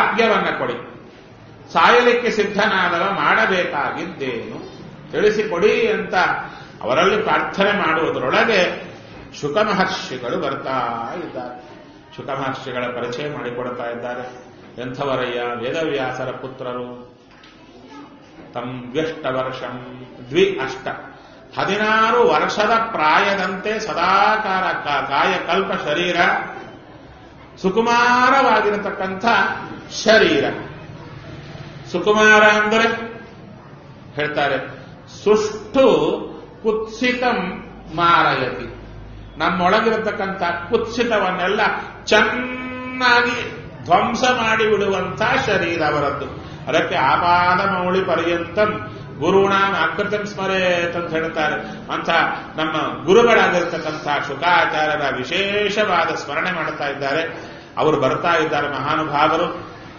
ಭಾಗ್ಯವನ್ನ ಕೊಡಿ ಸಾಯಲಿಕ್ಕೆ ಸಿದ್ಧನಾದವ ಮಾಡಬೇಕಾಗಿದ್ದೇನು ತಿಳಿಸಿಕೊಡಿ ಅಂತ ಅವರಲ್ಲಿ ಪ್ರಾರ್ಥನೆ ಮಾಡುವುದರೊಳಗೆ ಶುಕ ಮಹರ್ಷಿಗಳು ಬರ್ತಾ ಇದ್ದಾರೆ ಶುಕ ಮಹರ್ಷಿಗಳ ಪರಿಚಯ ಮಾಡಿಕೊಡ್ತಾ ಇದ್ದಾರೆ ಎಂಥವರಯ್ಯ ವೇದವ್ಯಾಸರ ಪುತ್ರರು ತಂ ವ್ಯಷ್ಟ ವರ್ಷಂ ದ್ವಿ ಅಷ್ಟ ಹದಿನಾರು ವರ್ಷದ ಪ್ರಾಯದಂತೆ ಸದಾಕಾರ ಕಾ- ಕಾಯಕಲ್ಪ ಶರೀರ ಸುಕುಮಾರವಾಗಿರತಕ್ಕಂಥ ಶರೀರ ಸುಕುಮಾರ ಅಂದರೆ ಹೇಳ್ತಾರೆ ಸುಷ್ಟು ಕುತ್ಸಿತಂ ಮಾರಯತಿ ನಮ್ಮೊಳಗಿರತಕ್ಕಂಥ ಕುತ್ಸಿತವನ್ನೆಲ್ಲ ಚೆನ್ನಾಗಿ ಧ್ವಂಸ ಮಾಡಿ ಬಿಡುವಂಥ ಶರೀರ ಅವರದ್ದು ಅದಕ್ಕೆ ಆಪಾದ ಮೌಳಿ ಪರ್ಯಂತಂ ಗುರುಣ ಅಕೃತಂ ಸ್ಮರೇತ್ ಅಂತ ಹೇಳ್ತಾರೆ ಅಂತ ನಮ್ಮ ಗುರುಗಳಾಗಿರ್ತಕ್ಕಂಥ ಶುಕಾಚಾರ್ಯರ ವಿಶೇಷವಾದ ಸ್ಮರಣೆ ಮಾಡ್ತಾ ಇದ್ದಾರೆ ಅವರು ಬರ್ತಾ ಇದ್ದಾರೆ ಮಹಾನುಭಾವರು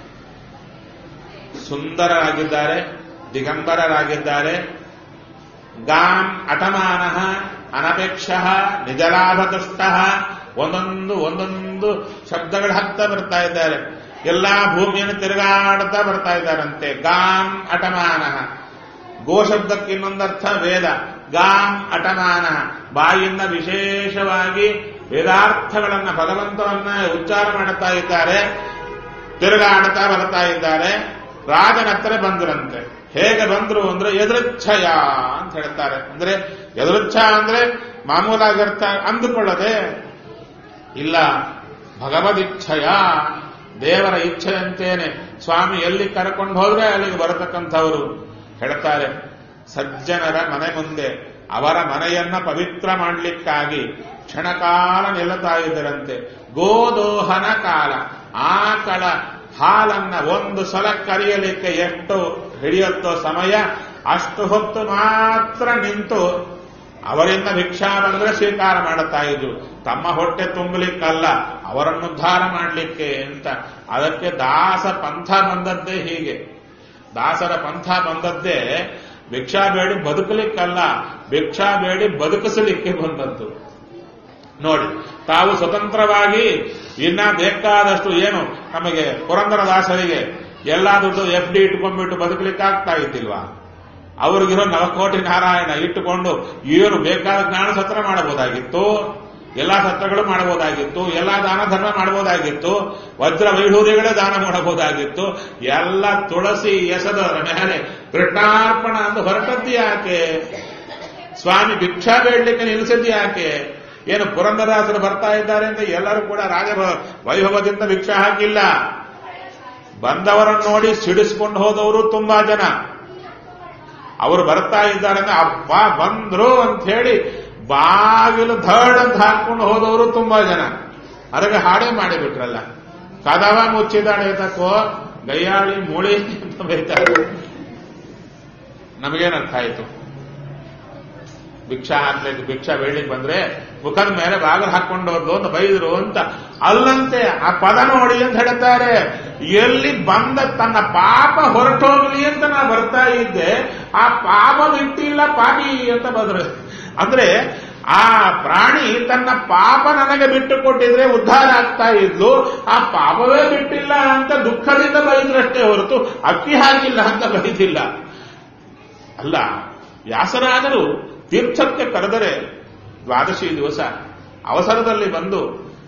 ಸುಂದರರಾಗಿದ್ದಾರೆ ದಿಗಂಬರರಾಗಿದ್ದಾರೆ ಗಾಂ ಅಟಮಾನ ಅನಪೇಕ್ಷ ನಿಜಲಾಭದುಷ್ಟ ಒಂದೊಂದು ಒಂದೊಂದು ಶಬ್ದಗಳು ಹತ್ತ ಬರ್ತಾ ಇದ್ದಾರೆ ಎಲ್ಲಾ ಭೂಮಿಯನ್ನು ತಿರುಗಾಡ್ತಾ ಬರ್ತಾ ಇದ್ದಾರಂತೆ ಗಾಂ ಅಟಮಾನ ಗೋ ಶಬ್ದಕ್ಕೆ ಇನ್ನೊಂದರ್ಥ ವೇದ ಗಾಂ ಅಟಮಾನ ಬಾಯಿಂದ ವಿಶೇಷವಾಗಿ ವೇದಾರ್ಥಗಳನ್ನ ಭಗವಂತನನ್ನ ಉಚ್ಚಾರ ಮಾಡುತ್ತಾ ಇದ್ದಾರೆ ತಿರುಗಾಡ್ತಾ ಬರ್ತಾ ಇದ್ದಾರೆ ರಾಜನ ಹತ್ರ ಬಂದ್ರಂತೆ ಹೇಗೆ ಬಂದ್ರು ಅಂದ್ರೆ ಎದುರುಚ್ಛಯ ಅಂತ ಹೇಳ್ತಾರೆ ಅಂದ್ರೆ ಎದುರುಚ್ಛ ಅಂದ್ರೆ ಮಾಮೂಲಾಗಿ ಅರ್ಥ ಅಂದುಕೊಳ್ಳದೆ ಇಲ್ಲ ಭಗವದಿಚ್ಛಯ ದೇವರ ಇಚ್ಛೆಯಂತೇನೆ ಸ್ವಾಮಿ ಎಲ್ಲಿ ಕರ್ಕೊಂಡು ಹೋದ್ರೆ ಅಲ್ಲಿಗೆ ಬರತಕ್ಕಂಥವರು ಹೇಳ್ತಾರೆ ಸಜ್ಜನರ ಮನೆ ಮುಂದೆ ಅವರ ಮನೆಯನ್ನ ಪವಿತ್ರ ಮಾಡಲಿಕ್ಕಾಗಿ ಕ್ಷಣಕಾಲ ನಿಲ್ಲುತ್ತಾ ಇದ್ದರಂತೆ ಗೋದೋಹನ ಕಾಲ ಆಕಳ ಹಾಲನ್ನ ಒಂದು ಸಲ ಕರಿಯಲಿಕ್ಕೆ ಎಷ್ಟು ಹಿಡಿಯುತ್ತೋ ಸಮಯ ಅಷ್ಟು ಹೊತ್ತು ಮಾತ್ರ ನಿಂತು ಅವರಿಂದ ಭಿಕ್ಷಾ ಬಂದ್ರೆ ಸ್ವೀಕಾರ ಮಾಡುತ್ತಾ ಇದ್ರು ತಮ್ಮ ಹೊಟ್ಟೆ ತುಂಬಲಿಕ್ಕಲ್ಲ ಅವರನ್ನು ಉದ್ಧಾರ ಮಾಡಲಿಕ್ಕೆ ಅಂತ ಅದಕ್ಕೆ ದಾಸ ಪಂಥ ಬಂದದ್ದೇ ಹೀಗೆ ದಾಸರ ಪಂಥ ಬಂದದ್ದೇ ಭಿಕ್ಷಾ ಬೇಡಿ ಬದುಕಲಿಕ್ಕಲ್ಲ ಭಿಕ್ಷಾ ಬೇಡಿ ಬದುಕಿಸಲಿಕ್ಕೆ ಬಂದದ್ದು ನೋಡಿ ತಾವು ಸ್ವತಂತ್ರವಾಗಿ ಇನ್ನ ಬೇಕಾದಷ್ಟು ಏನು ನಮಗೆ ಪುರಂದರದಾಸರಿಗೆ ಎಲ್ಲಾ ದುಡ್ಡು ಎಫ್ ಡಿ ಇಟ್ಕೊಂಡ್ಬಿಟ್ಟು ಬದುಕಲಿಕ್ಕೆ ಆಗ್ತಾ ಇದ್ದಿಲ್ವಾ ಅವ್ರಿಗಿರೋ ನವಕೋಟಿ ನಾರಾಯಣ ಇಟ್ಟುಕೊಂಡು ಏನು ಬೇಕಾದ ಜ್ಞಾನ ಸತ್ರ ಮಾಡಬಹುದಾಗಿತ್ತು ಎಲ್ಲಾ ಸತ್ರಗಳು ಮಾಡಬಹುದಾಗಿತ್ತು ಎಲ್ಲಾ ದಾನ ಧರ್ಮ ಮಾಡಬಹುದಾಗಿತ್ತು ವಜ್ರ ವೈಢೂರ್ಯಗಳೇ ದಾನ ಮಾಡಬಹುದಾಗಿತ್ತು ಎಲ್ಲ ತುಳಸಿ ಎಸದರ ಮೇಲೆ ಕೃಷ್ಣಾರ್ಪಣ ಅಂತ ಹೊರಟದ್ದು ಯಾಕೆ ಸ್ವಾಮಿ ಭಿಕ್ಷಾ ಬೇಡಲಿಕ್ಕೆ ನಿಲ್ಲಿಸಿದ್ದು ಯಾಕೆ ಏನು ಪುರಂದರಾಸರು ಬರ್ತಾ ಇದ್ದಾರೆ ಅಂತ ಎಲ್ಲರೂ ಕೂಡ ರಾಜ ವೈಭವದಿಂದ ಭಿಕ್ಷಾ ಹಾಕಿಲ್ಲ ಬಂದವರನ್ನು ನೋಡಿ ಸಿಡಿಸ್ಕೊಂಡು ಹೋದವರು ತುಂಬಾ ಜನ ಅವರು ಬರ್ತಾ ಇದ್ದಾರೆ ಅಂದ್ರೆ ಅಪ್ಪ ಬಂದ್ರು ಅಂತ ಹೇಳಿ ಬಾಗಿಲು ಧಡ್ ಅಂತ ಹಾಕೊಂಡು ಹೋದವರು ತುಂಬಾ ಜನ ಅದಕ್ಕೆ ಹಾಡೇ ಮಾಡಿಬಿಟ್ರಲ್ಲ ಕದವ ಮುಚ್ಚಿದಾಳೆ ತಕ್ಕೋ ಗಯ್ಯಾಳಿ ಮೂಳಿ ಅಂತ ಬೈತಾರೆ ನಮಗೇನರ್ಥ ಆಯ್ತು ಭಿಕ್ಷಾ ಹಾಕ್ಲಿಕ್ಕೆ ಭಿಕ್ಷಾ ಬೇಡ್ಲಿಕ್ಕೆ ಬಂದ್ರೆ ಮುಖದ ಮೇಲೆ ಬಾಗಿಲು ಹಾಕೊಂಡು ಹೋದ್ಲು ಅಂತ ಬೈದ್ರು ಅಂತ ಅಲ್ಲಂತೆ ಆ ಪದ ನೋಡಿ ಅಂತ ಹೇಳ್ತಾರೆ ಎಲ್ಲಿ ಬಂದ ತನ್ನ ಪಾಪ ಹೊರಟೋಗ್ಲಿ ಅಂತ ನಾ ಬರ್ತಾ ಇದ್ದೆ ಆ ಪಾಪ ಬಿಟ್ಟಿಲ್ಲ ಪಾಪಿ ಅಂತ ಬಂದ್ರು ಅಂದ್ರೆ ಆ ಪ್ರಾಣಿ ತನ್ನ ಪಾಪ ನನಗೆ ಬಿಟ್ಟು ಕೊಟ್ಟಿದ್ರೆ ಉದ್ಧಾರ ಆಗ್ತಾ ಇದ್ಲು ಆ ಪಾಪವೇ ಬಿಟ್ಟಿಲ್ಲ ಅಂತ ದುಃಖದಿಂದ ಬೈದ್ರಷ್ಟೇ ಹೊರತು ಅಕ್ಕಿ ಹಾಕಿಲ್ಲ ಅಂತ ಬೈದಿಲ್ಲ ಅಲ್ಲ ವ್ಯಾಸರಾಜರು ತೀರ್ಥಕ್ಕೆ ಕರೆದರೆ ದ್ವಾದಶಿ ದಿವಸ ಅವಸರದಲ್ಲಿ ಬಂದು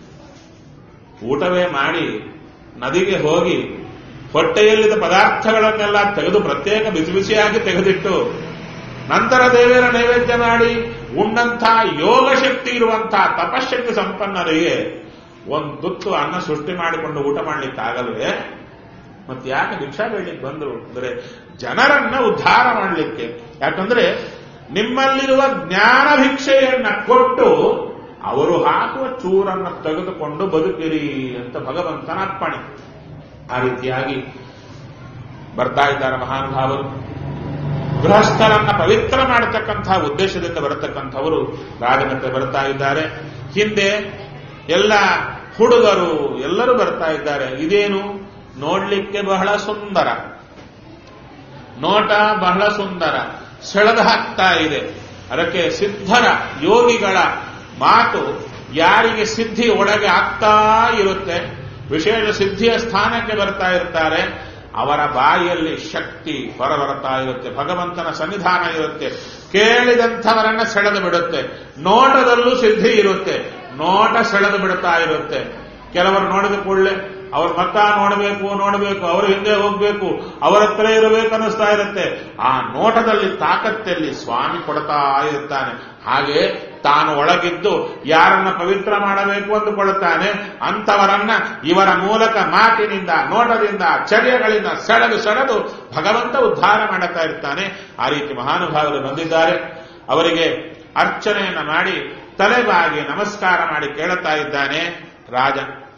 ಊಟವೇ ಮಾಡಿ ನದಿಗೆ ಹೋಗಿ ಹೊಟ್ಟೆಯಲ್ಲಿದ್ದ ಪದಾರ್ಥಗಳನ್ನೆಲ್ಲ ತೆಗೆದು ಪ್ರತ್ಯೇಕ ಬಿಸಿ ಬಿಸಿಯಾಗಿ ತೆಗೆದಿಟ್ಟು ನಂತರ ದೇವರ ನೈವೇದ್ಯ ಮಾಡಿ ಉಂಡಂಥ ಯೋಗ ಶಕ್ತಿ ಇರುವಂತಹ ತಪಶಕ್ತಿ ಸಂಪನ್ನರಿಗೆ ಒಂದು ತುತ್ತು ಅನ್ನ ಸೃಷ್ಟಿ ಮಾಡಿಕೊಂಡು ಊಟ ಮಾಡ್ಲಿಕ್ಕಾಗಲ್ವೇ ಮತ್ತೆ ಯಾಕೆ ಭಿಕ್ಷಾ ಬೇಡಲಿಕ್ಕೆ ಬಂದರು ಅಂದ್ರೆ ಜನರನ್ನ ಉದ್ಧಾರ ಮಾಡಲಿಕ್ಕೆ ಯಾಕಂದ್ರೆ ನಿಮ್ಮಲ್ಲಿರುವ ಜ್ಞಾನ ಭಿಕ್ಷೆಯನ್ನ ಕೊಟ್ಟು ಅವರು ಹಾಕುವ ಚೂರನ್ನ ತೆಗೆದುಕೊಂಡು ಬದುಕಿರಿ ಅಂತ ಭಗವಂತನ ಅಪ್ಪಣೆ ಆ ರೀತಿಯಾಗಿ ಬರ್ತಾ ಇದ್ದಾರೆ ಮಹಾನುಭಾವರು ಗೃಹಸ್ಥರನ್ನ ಪವಿತ್ರ ಮಾಡತಕ್ಕಂತಹ ಉದ್ದೇಶದಿಂದ ಬರತಕ್ಕಂಥವರು ರಾಜನಂತೆ ಬರ್ತಾ ಇದ್ದಾರೆ ಹಿಂದೆ ಎಲ್ಲ ಹುಡುಗರು ಎಲ್ಲರೂ ಬರ್ತಾ ಇದ್ದಾರೆ ಇದೇನು ನೋಡ್ಲಿಕ್ಕೆ ಬಹಳ ಸುಂದರ ನೋಟ ಬಹಳ ಸುಂದರ ಸೆಳೆದು ಹಾಕ್ತಾ ಇದೆ ಅದಕ್ಕೆ ಸಿದ್ಧರ ಯೋಗಿಗಳ ಮಾತು ಯಾರಿಗೆ ಸಿದ್ಧಿ ಒಳಗೆ ಆಗ್ತಾ ಇರುತ್ತೆ ವಿಶೇಷ ಸಿದ್ಧಿಯ ಸ್ಥಾನಕ್ಕೆ ಬರ್ತಾ ಇರ್ತಾರೆ ಅವರ ಬಾಯಿಯಲ್ಲಿ ಶಕ್ತಿ ಹೊರಬರ್ತಾ ಇರುತ್ತೆ ಭಗವಂತನ ಸನ್ನಿಧಾನ ಇರುತ್ತೆ ಕೇಳಿದಂಥವರನ್ನ ಸೆಳೆದು ಬಿಡುತ್ತೆ ನೋಟದಲ್ಲೂ ಸಿದ್ಧಿ ಇರುತ್ತೆ ನೋಟ ಸೆಳೆದು ಬಿಡುತ್ತಾ ಇರುತ್ತೆ ಕೆಲವರು ನೋಡಿದ ಕೂಡಲೇ ಅವ್ರ ಮಕ್ಕ ನೋಡಬೇಕು ನೋಡಬೇಕು ಅವ್ರ ಹಿಂದೆ ಹೋಗ್ಬೇಕು ಅವರ ಹತ್ರ ಇರಬೇಕು ಅನ್ನಿಸ್ತಾ ಇರುತ್ತೆ ಆ ನೋಟದಲ್ಲಿ ತಾಕತ್ತಲ್ಲಿ ಸ್ವಾಮಿ ಕೊಡ್ತಾ ಇರ್ತಾನೆ ಹಾಗೆ ತಾನು ಒಳಗಿದ್ದು ಯಾರನ್ನ ಪವಿತ್ರ ಮಾಡಬೇಕು ಅಂದುಕೊಳ್ಳುತ್ತಾನೆ ಅಂಥವರನ್ನ ಇವರ ಮೂಲಕ ಮಾತಿನಿಂದ ನೋಟದಿಂದ ಚರ್ಯಗಳಿಂದ ಸೆಳೆದು ಸೆಳೆದು ಭಗವಂತ ಉದ್ಧಾರ ಮಾಡುತ್ತಾ ಇರ್ತಾನೆ ಆ ರೀತಿ ಮಹಾನುಭಾವರು ಬಂದಿದ್ದಾರೆ ಅವರಿಗೆ ಅರ್ಚನೆಯನ್ನ ಮಾಡಿ ತಲೆಬಾಗಿ ನಮಸ್ಕಾರ ಮಾಡಿ ಕೇಳುತ್ತಾ ಇದ್ದಾನೆ ರಾಜ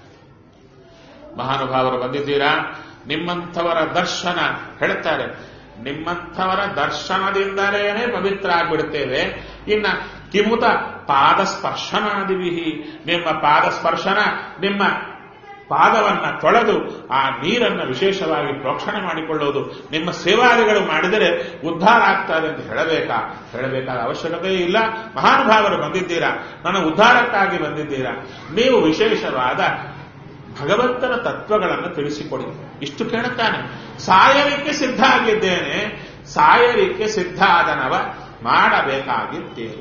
ಮಹಾನುಭಾವರು ಬಂದಿದ್ದೀರಾ ನಿಮ್ಮಂಥವರ ದರ್ಶನ ಹೇಳ್ತಾರೆ ನಿಮ್ಮಂಥವರ ದರ್ಶನದಿಂದಲೇನೆ ಪವಿತ್ರ ಆಗ್ಬಿಡುತ್ತೇವೆ ಇನ್ನ ಕಿಮುತ ಪಾದ ಸ್ಪರ್ಶನಾದಿವಿಹಿ ನಿಮ್ಮ ಪಾದ ಸ್ಪರ್ಶನ ನಿಮ್ಮ ಪಾದವನ್ನ ತೊಳೆದು ಆ ನೀರನ್ನು ವಿಶೇಷವಾಗಿ ಪ್ರೋಕ್ಷಣೆ ಮಾಡಿಕೊಳ್ಳುವುದು ನಿಮ್ಮ ಸೇವಾದಿಗಳು ಮಾಡಿದರೆ ಉದ್ಧಾರ ಆಗ್ತದೆ ಅಂತ ಹೇಳಬೇಕಾ ಹೇಳಬೇಕಾದ ಅವಶ್ಯಕತೆ ಇಲ್ಲ ಮಹಾನುಭಾವರು ಬಂದಿದ್ದೀರಾ ನನ್ನ ಉದ್ಧಾರಕ್ಕಾಗಿ ಬಂದಿದ್ದೀರಾ ನೀವು ವಿಶೇಷವಾದ ಭಗವಂತನ ತತ್ವಗಳನ್ನು ತಿಳಿಸಿಕೊಡಿ ಇಷ್ಟು ಕೇಳುತ್ತಾನೆ ಸಾಯಲಿಕ್ಕೆ ಸಿದ್ಧ ಆಗಿದ್ದೇನೆ ಸಾಯಲಿಕ್ಕೆ ಸಿದ್ಧ ಆದನವ ಮಾಡಬೇಕಾಗಿದ್ದೇನೆ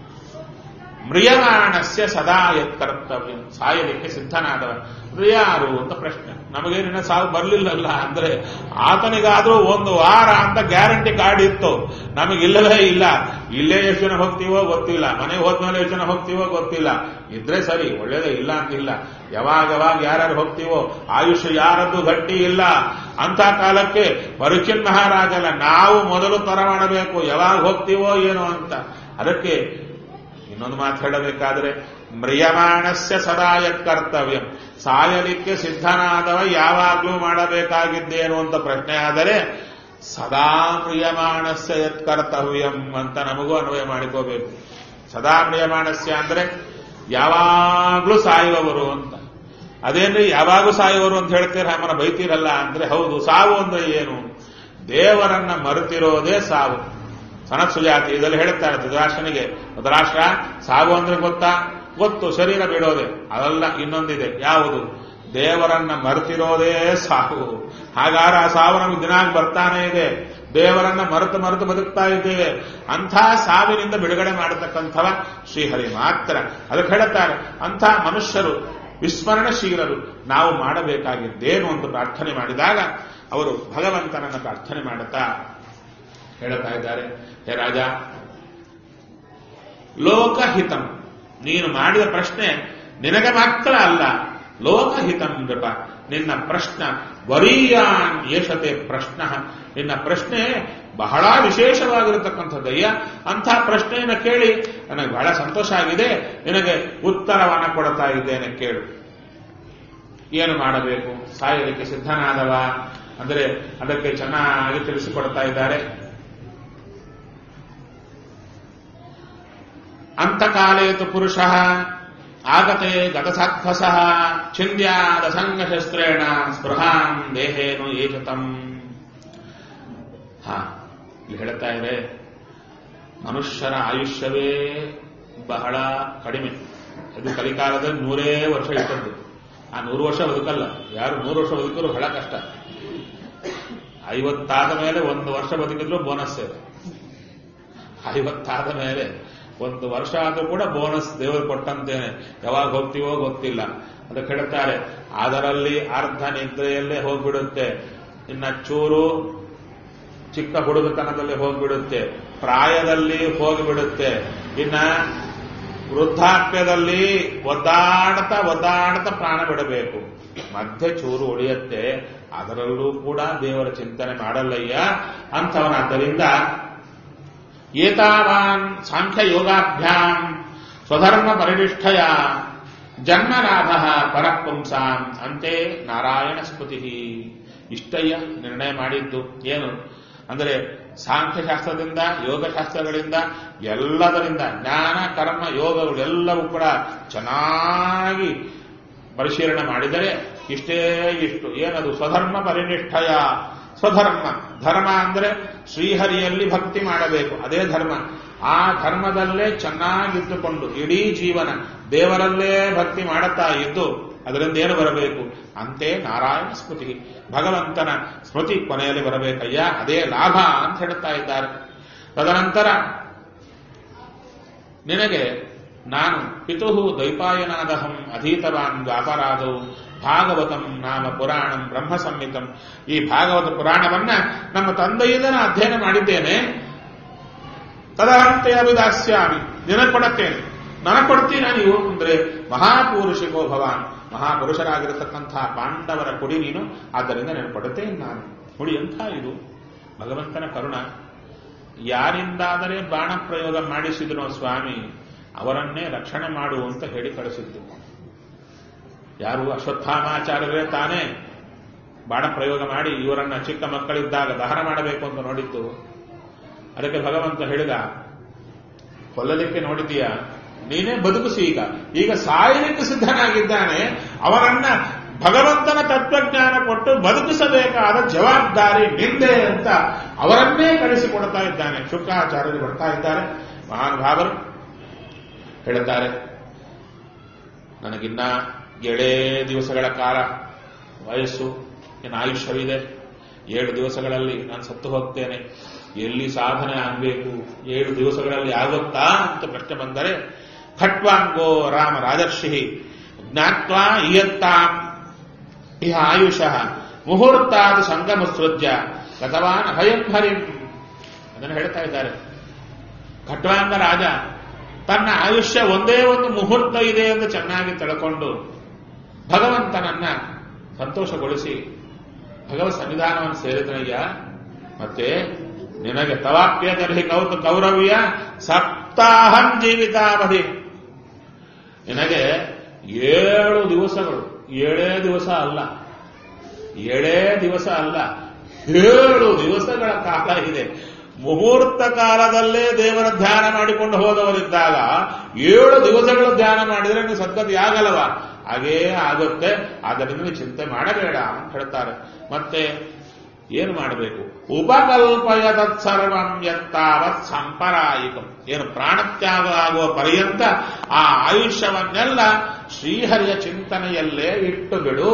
ಮ್ರಿಯಮಾಣಸ್ಯ ಸದಾ ಕರ್ತವ್ಯ ಸಾಯಲಿಕ್ಕೆ ಸಿದ್ಧನಾದವ ಯಾರು ಅಂತ ಪ್ರಶ್ನೆ ನಮಗೇನಿನ ಸಾವು ಬರ್ಲಿಲ್ಲಲ್ಲ ಅಂದ್ರೆ ಆತನಿಗಾದ್ರೂ ಒಂದು ವಾರ ಅಂತ ಗ್ಯಾರಂಟಿ ಕಾರ್ಡ್ ಇತ್ತು ನಮಗಿಲ್ಲವೇ ಇಲ್ಲ ಇಲ್ಲೇ ಎಷ್ಟು ಜನ ಹೋಗ್ತೀವೋ ಗೊತ್ತಿಲ್ಲ ಮನೆಗೆ ಹೋದ್ಮೇಲೆ ಎಷ್ಟು ಜನ ಹೋಗ್ತೀವೋ ಗೊತ್ತಿಲ್ಲ ಇದ್ರೆ ಸರಿ ಒಳ್ಳೇದೇ ಇಲ್ಲ ಅಂತಿಲ್ಲ ಯಾವಾಗ ಯಾವಾಗ ಯಾರ್ಯಾರು ಹೋಗ್ತೀವೋ ಆಯುಷ್ಯ ಯಾರದ್ದು ಗಟ್ಟಿ ಇಲ್ಲ ಅಂತ ಕಾಲಕ್ಕೆ ಪರೀಕ್ಷನ್ ಮಹಾರಾಜಲ್ಲ ನಾವು ಮೊದಲು ತರ ಮಾಡಬೇಕು ಯಾವಾಗ ಹೋಗ್ತೀವೋ ಏನೋ ಅಂತ ಅದಕ್ಕೆ ಇನ್ನೊಂದು ಮಾತು ಹೇಳಬೇಕಾದ್ರೆ ಮ್ರಿಯಮಾಣಸ್ಯ ಸದಾ ಕರ್ತವ್ಯ ಸಾಯಲಿಕ್ಕೆ ಸಿದ್ಧನಾದವ ಯಾವಾಗ್ಲೂ ಮಾಡಬೇಕಾಗಿದ್ದೇನು ಅಂತ ಪ್ರಶ್ನೆ ಆದರೆ ಸದಾ ಮ್ರಿಯಮಾಣಸ್ಯ ಯತ್ ಕರ್ತವ್ಯಂ ಅಂತ ನಮಗೂ ಅನ್ವಯ ಮಾಡಿಕೋಬೇಕು ಸದಾ ಮ್ರಿಯಮಾಣಸ್ಯ ಅಂದ್ರೆ ಯಾವಾಗ್ಲೂ ಸಾಯುವವರು ಅಂತ ಅದೇನ್ರಿ ಯಾವಾಗೂ ಸಾಯುವರು ಅಂತ ಹೇಳ್ತೀರ ಅಮ್ಮನ ಬೈತೀರಲ್ಲ ಅಂದ್ರೆ ಹೌದು ಸಾವು ಅಂದ್ರೆ ಏನು ದೇವರನ್ನ ಮರೆತಿರೋದೇ ಸಾವು ಸನತ್ ಸುಜಾತಿ ಇದರಲ್ಲಿ ಹೇಳುತ್ತಾರೆ ಧೃತರಾಷ್ಟ್ರನಿಗೆ ಧೃತರಾಷ್ಟ್ರ ಸಾವು ಅಂದ್ರೆ ಗೊತ್ತಾ ಗೊತ್ತು ಶರೀರ ಬಿಡೋದೆ ಅದಲ್ಲ ಇನ್ನೊಂದಿದೆ ಯಾವುದು ದೇವರನ್ನ ಮರೆತಿರೋದೇ ಸಾವು ಹಾಗಾರ ಆ ಸಾವು ನಮಗೆ ದಿನಾಗ್ ಬರ್ತಾನೆ ಇದೆ ದೇವರನ್ನ ಮರೆತು ಮರೆತು ಬದುಕ್ತಾ ಇದ್ದೇವೆ ಅಂಥ ಸಾವಿನಿಂದ ಬಿಡುಗಡೆ ಮಾಡತಕ್ಕಂಥವ ಶ್ರೀಹರಿ ಮಾತ್ರ ಅದಕ್ಕೆ ಹೇಳುತ್ತಾರೆ ಅಂಥ ಮನುಷ್ಯರು ವಿಸ್ಮರಣಶೀಲರು ನಾವು ಮಾಡಬೇಕಾಗಿದ್ದೇನು ಅಂತ ಪ್ರಾರ್ಥನೆ ಮಾಡಿದಾಗ ಅವರು ಭಗವಂತನನ್ನ ಪ್ರಾರ್ಥನೆ ಮಾಡುತ್ತಾ ಹೇಳುತ್ತಾ ಇದ್ದಾರೆ ಹೇ ರಾಜ ಲೋಕಹಿತಂ ನೀನು ಮಾಡಿದ ಪ್ರಶ್ನೆ ನಿನಗೆ ಮಾತ್ರ ಅಲ್ಲ ಲೋಕಹಿತಂ ನೃಪ ನಿನ್ನ ಪ್ರಶ್ನ ವರೀಯಾನ್ ಯಶತೆ ಪ್ರಶ್ನ ನಿನ್ನ ಪ್ರಶ್ನೆ ಬಹಳ ವಿಶೇಷವಾಗಿರತಕ್ಕಂಥದ್ದಯ್ಯ ಅಂಥ ಪ್ರಶ್ನೆಯನ್ನು ಕೇಳಿ ನನಗೆ ಬಹಳ ಸಂತೋಷ ಆಗಿದೆ ನಿನಗೆ ಉತ್ತರವನ್ನು ಕೊಡ್ತಾ ಇದ್ದೇನೆ ಕೇಳು ಏನು ಮಾಡಬೇಕು ಸಾಯಲಿಕ್ಕೆ ಸಿದ್ಧನಾದವ ಅಂದರೆ ಅದಕ್ಕೆ ಚೆನ್ನಾಗಿ ತಿಳಿಸಿಕೊಡ್ತಾ ಇದ್ದಾರೆ ಅಂತಕಾಲೇತು ಪುರುಷ ಆಗತೆ ಗತಸಾತ್ವಸ ಛಿಂದ್ಯಾದ ಸಂಗಶಸ್ತ್ರೇಣ ಸ್ಪೃಹಾಂ ದೇಹೇನು ಏಕತಂ ಹಾ ಇಲ್ಲಿ ಹೇಳ್ತಾ ಇದೆ ಮನುಷ್ಯರ ಆಯುಷ್ಯವೇ ಬಹಳ ಕಡಿಮೆ ಇದು ಕಲಿಕಾಲದಲ್ಲಿ ನೂರೇ ವರ್ಷ ಇಟ್ಟದ್ದು ಆ ನೂರು ವರ್ಷ ಬದುಕಲ್ಲ ಯಾರು ನೂರು ವರ್ಷ ಬದುಕಿದ್ರು ಬಹಳ ಕಷ್ಟ ಐವತ್ತಾದ ಮೇಲೆ ಒಂದು ವರ್ಷ ಬದುಕಿದ್ರು ಬೋನಸ್ ಇದೆ ಐವತ್ತಾದ ಮೇಲೆ ಒಂದು ವರ್ಷ ಆದ್ರೂ ಕೂಡ ಬೋನಸ್ ದೇವರು ಕೊಟ್ಟಂತೇನೆ ಯಾವಾಗ ಹೋಗ್ತೀವೋ ಗೊತ್ತಿಲ್ಲ ಅದಕ್ಕೆ ಹೇಳ್ತಾರೆ ಅದರಲ್ಲಿ ಅರ್ಧ ನಿದ್ರೆಯಲ್ಲೇ ಹೋಗ್ಬಿಡುತ್ತೆ ಇನ್ನ ಚೂರು ಚಿಕ್ಕ ಹುಡುಗತನದಲ್ಲಿ ಹೋಗ್ಬಿಡುತ್ತೆ ಪ್ರಾಯದಲ್ಲಿ ಹೋಗಿಬಿಡುತ್ತೆ ಇನ್ನ ವೃದ್ಧಾಪ್ಯದಲ್ಲಿ ಒದ್ದಾಡ್ತಾ ಒದ್ದಾಡ್ತಾ ಪ್ರಾಣ ಬಿಡಬೇಕು ಮಧ್ಯೆ ಚೂರು ಉಳಿಯತ್ತೆ ಅದರಲ್ಲೂ ಕೂಡ ದೇವರ ಚಿಂತನೆ ಮಾಡಲ್ಲಯ್ಯ ಅಂಥವನಾದ್ದರಿಂದ ಏತಾವಾನ್ ಸಾಂಖ್ಯ ಯೋಗಾಭ್ಯಾಂ ಸ್ವಧರ್ಮ ಪರಿನಿಷ್ಠಯ ಜನ್ಮಲಾಭ ಪರಪುಂಸಾಂ ಅಂತೆ ನಾರಾಯಣ ಸ್ಮೃತಿ ಇಷ್ಟಯ್ಯ ನಿರ್ಣಯ ಮಾಡಿದ್ದು ಏನು ಅಂದರೆ ಸಾಂಖ್ಯಶಾಸ್ತ್ರದಿಂದ ಯೋಗಶಾಸ್ತ್ರಗಳಿಂದ ಎಲ್ಲದರಿಂದ ಜ್ಞಾನ ಕರ್ಮ ಯೋಗಗಳು ಎಲ್ಲವೂ ಕೂಡ ಚೆನ್ನಾಗಿ ಪರಿಶೀಲನೆ ಮಾಡಿದರೆ ಇಷ್ಟೇ ಇಷ್ಟು ಏನದು ಸ್ವಧರ್ಮ ಪರಿನಿಷ್ಠಯ ಸ್ವಧರ್ಮ ಧರ್ಮ ಅಂದ್ರೆ ಶ್ರೀಹರಿಯಲ್ಲಿ ಭಕ್ತಿ ಮಾಡಬೇಕು ಅದೇ ಧರ್ಮ ಆ ಧರ್ಮದಲ್ಲೇ ಚೆನ್ನಾಗಿದ್ದುಕೊಂಡು ಇಡೀ ಜೀವನ ದೇವರಲ್ಲೇ ಭಕ್ತಿ ಮಾಡುತ್ತಾ ಇದ್ದು ಅದರಿಂದ ಏನು ಬರಬೇಕು ಅಂತೆ ನಾರಾಯಣ ಸ್ಮೃತಿ ಭಗವಂತನ ಸ್ಮೃತಿ ಕೊನೆಯಲ್ಲಿ ಬರಬೇಕಯ್ಯ ಅದೇ ಲಾಭ ಅಂತ ಹೇಳ್ತಾ ಇದ್ದಾರೆ ತದನಂತರ ನಿನಗೆ ನಾನು ಪಿತು ದೈಪಾಯನಾದಹಂ ಅಧೀತವಾನ್ ವ್ಯಾಪಾರಾದವು ಭಾಗವತಂ ನಾಮ ಪುರಾಣಂ ಬ್ರಹ್ಮ ಸಂಹಿತಂ ಈ ಭಾಗವತ ಪುರಾಣವನ್ನ ನಮ್ಮ ತಂದೆಯಿಂದ ನಾನು ಅಧ್ಯಯನ ಮಾಡಿದ್ದೇನೆ ತದಹಂತೆ ಅಭಿದಾಸ್ಯಾಮಿ ನಿನಗೆ ಕೊಡುತ್ತೇನೆ ನನಗೆ ಕೊಡ್ತೀನ ನೀವು ಅಂದ್ರೆ ಮಹಾಪುರುಷಿಕೋ ಭವಾನ್ ಮಹಾಪುರುಷರಾಗಿರತಕ್ಕಂತಹ ಪಾಂಡವರ ಕುಡಿ ನೀನು ಆದ್ದರಿಂದ ನಾನು ಕೊಡುತ್ತೇನೆ ನಾನು ನೋಡಿ ಎಂಥ ಇದು ಭಗವಂತನ ಕರುಣ ಯಾರಿಂದಾದರೆ ಬಾಣ ಪ್ರಯೋಗ ಮಾಡಿಸಿದನೋ ಸ್ವಾಮಿ ಅವರನ್ನೇ ರಕ್ಷಣೆ ಮಾಡು ಅಂತ ಹೇಳಿ ಕಳಿಸಿದ್ದು ಯಾರು ಅಶ್ವತ್ಥಾಮಾಚಾರ್ಯರೇ ತಾನೇ ಬಾಣ ಪ್ರಯೋಗ ಮಾಡಿ ಇವರನ್ನ ಚಿಕ್ಕ ಮಕ್ಕಳಿದ್ದಾಗ ದಹನ ಮಾಡಬೇಕು ಅಂತ ನೋಡಿದ್ದು ಅದಕ್ಕೆ ಭಗವಂತ ಹೇಳಿದ ಕೊಲ್ಲಲಿಕ್ಕೆ ನೋಡಿದೀಯ ನೀನೇ ಬದುಕಿಸಿ ಈಗ ಈಗ ಸಾಯಲಿಕ್ಕೆ ಸಿದ್ಧನಾಗಿದ್ದಾನೆ ಅವರನ್ನ ಭಗವಂತನ ತತ್ವಜ್ಞಾನ ಕೊಟ್ಟು ಬದುಕಿಸಬೇಕಾದ ಜವಾಬ್ದಾರಿ ನಿಂದೆ ಅಂತ ಅವರನ್ನೇ ಕಳಿಸಿಕೊಡ್ತಾ ಇದ್ದಾನೆ ಶುಕ್ರಾಚಾರ್ಯರು ಬರ್ತಾ ಇದ್ದಾರೆ ಮಹಾನುಭಾವರು ಹೇಳುತ್ತಾರೆ ನನಗಿನ್ನ ಏಳೇ ದಿವಸಗಳ ಕಾಲ ವಯಸ್ಸು ಏನು ಆಯುಷ್ಯವಿದೆ ಏಳು ದಿವಸಗಳಲ್ಲಿ ನಾನು ಸತ್ತು ಹೋಗ್ತೇನೆ ಎಲ್ಲಿ ಸಾಧನೆ ಆಗಬೇಕು ಏಳು ದಿವಸಗಳಲ್ಲಿ ಆಗುತ್ತಾ ಅಂತ ಪ್ರಶ್ನೆ ಬಂದರೆ ಖಟ್ವಾಂಗೋ ರಾಮ ರಾಜರ್ಷಿ ಜ್ಞಾತ್ವಾ ಇಯತ್ತಾಂ ಇಹ ಆಯುಷಃ ಮುಹೂರ್ತಾದ ಸಂಗಮಸೃಜ್ಯ ಗತವಾನ್ ಅಭಯಂ ಹರಿಂ ಅದನ್ನು ಹೇಳ್ತಾ ಇದ್ದಾರೆ ಖಟ್ವಾಂಗ ರಾಜ ತನ್ನ ಆಯುಷ್ಯ ಒಂದೇ ಒಂದು ಮುಹೂರ್ತ ಇದೆ ಎಂದು ಚೆನ್ನಾಗಿ ತಿಳ್ಕೊಂಡು ಭಗವಂತನನ್ನ ಸಂತೋಷಗೊಳಿಸಿ ಭಗವತ್ ಸನ್ನಿಧಾನವನ್ನು ಸೇರಿದ್ರಯ್ಯ ಮತ್ತೆ ನಿನಗೆ ತವಾಪ್ಯದಲ್ಲಿ ಕೌತ ಕೌರವ್ಯ ಸಪ್ತಾಹಂ ಜೀವಿತಾವಧಿ ನಿನಗೆ ಏಳು ದಿವಸಗಳು ಏಳೇ ದಿವಸ ಅಲ್ಲ ಏಳೇ ದಿವಸ ಅಲ್ಲ ಏಳು ದಿವಸಗಳ ಕಾಲ ಇದೆ ಮುಹೂರ್ತ ಕಾಲದಲ್ಲೇ ದೇವರ ಧ್ಯಾನ ಮಾಡಿಕೊಂಡು ಹೋದವರಿದ್ದಾಗ ಏಳು ದಿವಸಗಳು ಧ್ಯಾನ ಮಾಡಿದ್ರೆ ನೀವು ಸದ್ಗತಿ ಆಗಲ್ಲವ ಹಾಗೇ ಆಗುತ್ತೆ ಆದ್ದರಿಂದ ನೀವು ಚಿಂತೆ ಮಾಡಬೇಡ ಅಂತ ಹೇಳ್ತಾರೆ ಮತ್ತೆ ಏನು ಮಾಡಬೇಕು ಉಪಕಲ್ಪಯ ತತ್ಸರ್ವಂ ಯತ್ತಾವತ್ ಸಂಪರಾಯಿಕಂ ಏನು ಪ್ರಾಣತ್ಯಾಗ ಆಗುವ ಪರ್ಯಂತ ಆ ಆಯುಷ್ಯವನ್ನೆಲ್ಲ ಶ್ರೀಹರಿಯ ಚಿಂತನೆಯಲ್ಲೇ ಇಟ್ಟು ಬಿಡು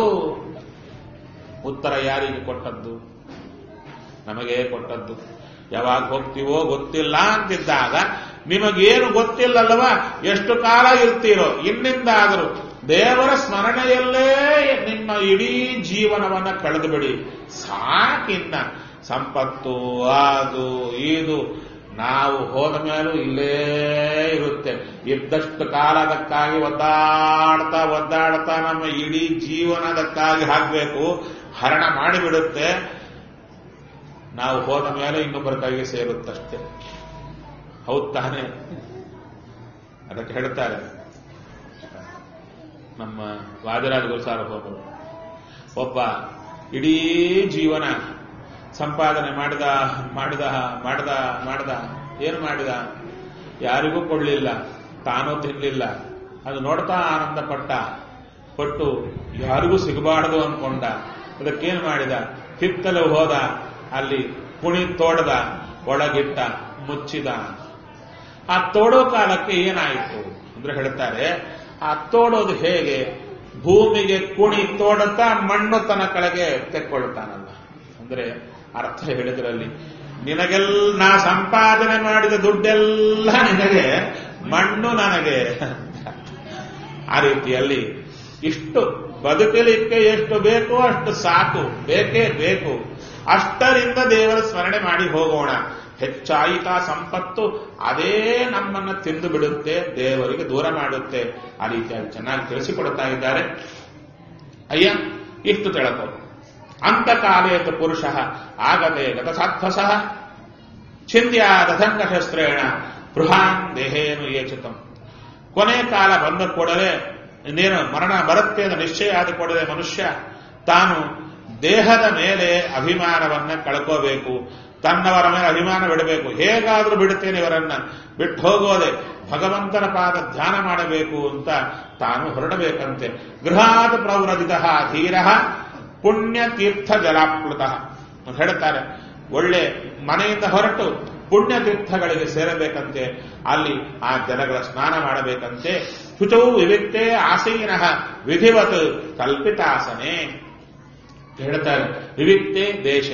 ಉತ್ತರ ಯಾರಿಗೆ ಕೊಟ್ಟದ್ದು ನಮಗೆ ಕೊಟ್ಟದ್ದು ಯಾವಾಗ ಹೋಗ್ತೀವೋ ಗೊತ್ತಿಲ್ಲ ಅಂತಿದ್ದಾಗ ನಿಮಗೇನು ಗೊತ್ತಿಲ್ಲಲ್ವಾ ಎಷ್ಟು ಕಾಲ ಇರ್ತೀರೋ ಇನ್ನಿಂದಾದರೂ ದೇವರ ಸ್ಮರಣೆಯಲ್ಲೇ ನಿಮ್ಮ ಇಡೀ ಜೀವನವನ್ನ ಕಳೆದು ಬಿಡಿ ಸಾಕಿನ್ನ ಸಂಪತ್ತು ಅದು ಇದು ನಾವು ಹೋದ ಮೇಲೂ ಇಲ್ಲೇ ಇರುತ್ತೆ ಇದ್ದಷ್ಟು ಕಾಲ ಅದಕ್ಕಾಗಿ ಒದ್ದಾಡ್ತಾ ಒದ್ದಾಡ್ತಾ ನಮ್ಮ ಇಡೀ ಜೀವನದಕ್ಕಾಗಿ ಹಾಕಬೇಕು ಹರಣ ಮಾಡಿಬಿಡುತ್ತೆ ನಾವು ಹೋದ ಮೇಲೆ ಇನ್ನೊಬ್ಬರ ಕೈಗೆ ಸೇರುತ್ತಷ್ಟೇ ಹೌದ್ ತಾನೆ ಅದಕ್ಕೆ ಹೇಳ್ತಾರೆ ನಮ್ಮ ವಾದಿರಾಜ ಗುರುಸಾರ್ವಭೌಮರು ಒಬ್ಬ ಇಡೀ ಜೀವನ ಸಂಪಾದನೆ ಮಾಡಿದ ಮಾಡಿದ ಮಾಡಿದ ಮಾಡಿದ ಏನು ಮಾಡಿದ ಯಾರಿಗೂ ಕೊಡಲಿಲ್ಲ ತಾನೂ ತಿನ್ನಲಿಲ್ಲ ಅದು ನೋಡ್ತಾ ಆನಂದ ಪಟ್ಟ ಪಟ್ಟು ಯಾರಿಗೂ ಸಿಗಬಾರದು ಅನ್ಕೊಂಡ ಅದಕ್ಕೇನು ಮಾಡಿದ ಕಿತ್ತಲು ಹೋದ ಅಲ್ಲಿ ಕುಣಿ ತೋಡದ ಒಳಗಿಟ್ಟ ಮುಚ್ಚಿದ ಆ ತೋಡೋ ಕಾಲಕ್ಕೆ ಏನಾಯಿತು ಅಂದ್ರೆ ಹೇಳ್ತಾರೆ ಆ ತೋಡೋದು ಹೇಗೆ ಭೂಮಿಗೆ ಕುಣಿ ತೋಡುತ್ತಾ ಮಣ್ಣು ತನ್ನ ಕೆಳಗೆ ತೆಕ್ಕೊಳ್ತಾನಲ್ಲ ಅಂದ್ರೆ ಅರ್ಥ ಹೇಳಿದ್ರಲ್ಲಿ ನಿನಗೆಲ್ಲ ನಾ ಸಂಪಾದನೆ ಮಾಡಿದ ದುಡ್ಡೆಲ್ಲ ನಿನಗೆ ಮಣ್ಣು ನನಗೆ ಆ ರೀತಿಯಲ್ಲಿ ಇಷ್ಟು ಬದುಕಲಿಕ್ಕೆ ಎಷ್ಟು ಬೇಕೋ ಅಷ್ಟು ಸಾಕು ಬೇಕೇ ಬೇಕು ಅಷ್ಟರಿಂದ ದೇವರ ಸ್ಮರಣೆ ಮಾಡಿ ಹೋಗೋಣ ಹೆಚ್ಚಾಯಿತ ಸಂಪತ್ತು ಅದೇ ನಮ್ಮನ್ನ ತಿಂದು ಬಿಡುತ್ತೆ ದೇವರಿಗೆ ದೂರ ಮಾಡುತ್ತೆ ಆ ರೀತಿಯಾಗಿ ಚೆನ್ನಾಗಿ ತಿಳಿಸಿಕೊಡ್ತಾ ಇದ್ದಾರೆ ಅಯ್ಯ ಇಷ್ಟು ತಿಳಕೋ ಅಂತಕಾಲೇತ ಪುರುಷ ಆಗದೆ ಗತಸಾತ್ವಸ ಛಿಂದ್ಯಾದಸಂಗಶಸ್ತ್ರೇಣ ಬೃಹಾನ್ ದೇಹೇನು ಏಚಿತಂ ಕೊನೆ ಕಾಲ ಬಂದ ಕೂಡಲೇ ಇನ್ನೇನು ಮರಣ ಬರುತ್ತೆ ಅಂತ ನಿಶ್ಚಯ ಆದ ಕೂಡಲೇ ಮನುಷ್ಯ ತಾನು ದೇಹದ ಮೇಲೆ ಅಭಿಮಾನವನ್ನ ಕಳ್ಕೋಬೇಕು ತನ್ನವರ ಮೇಲೆ ಅಭಿಮಾನ ಬಿಡಬೇಕು ಹೇಗಾದ್ರೂ ಬಿಡುತ್ತೇನೆ ಇವರನ್ನ ಬಿಟ್ಟು ಹೋಗೋದೆ ಭಗವಂತನ ಪಾದ ಧ್ಯಾನ ಮಾಡಬೇಕು ಅಂತ ತಾನು ಹೊರಡಬೇಕಂತೆ ಗೃಹಾತ್ ಪ್ರವೃದಿತ ಧೀರ ಪುಣ್ಯ ತೀರ್ಥ ಜಲಾಪ್ಲುತ ಹೇಳ್ತಾರೆ ಒಳ್ಳೆ ಮನೆಯಿಂದ ಹೊರಟು ಪುಣ್ಯ ತೀರ್ಥಗಳಿಗೆ ಸೇರಬೇಕಂತೆ ಅಲ್ಲಿ ಆ ಜಲಗಳ ಸ್ನಾನ ಮಾಡಬೇಕಂತೆ ಶುಚೌ ವಿವಿಕ್ತೆ ಆಸೀನ ವಿಧಿವತ್ ಕಲ್ಪಿತಾಸನೆ ಹೇಳ್ತಾರೆ ವಿವಿಕ್ತೆ ದೇಶ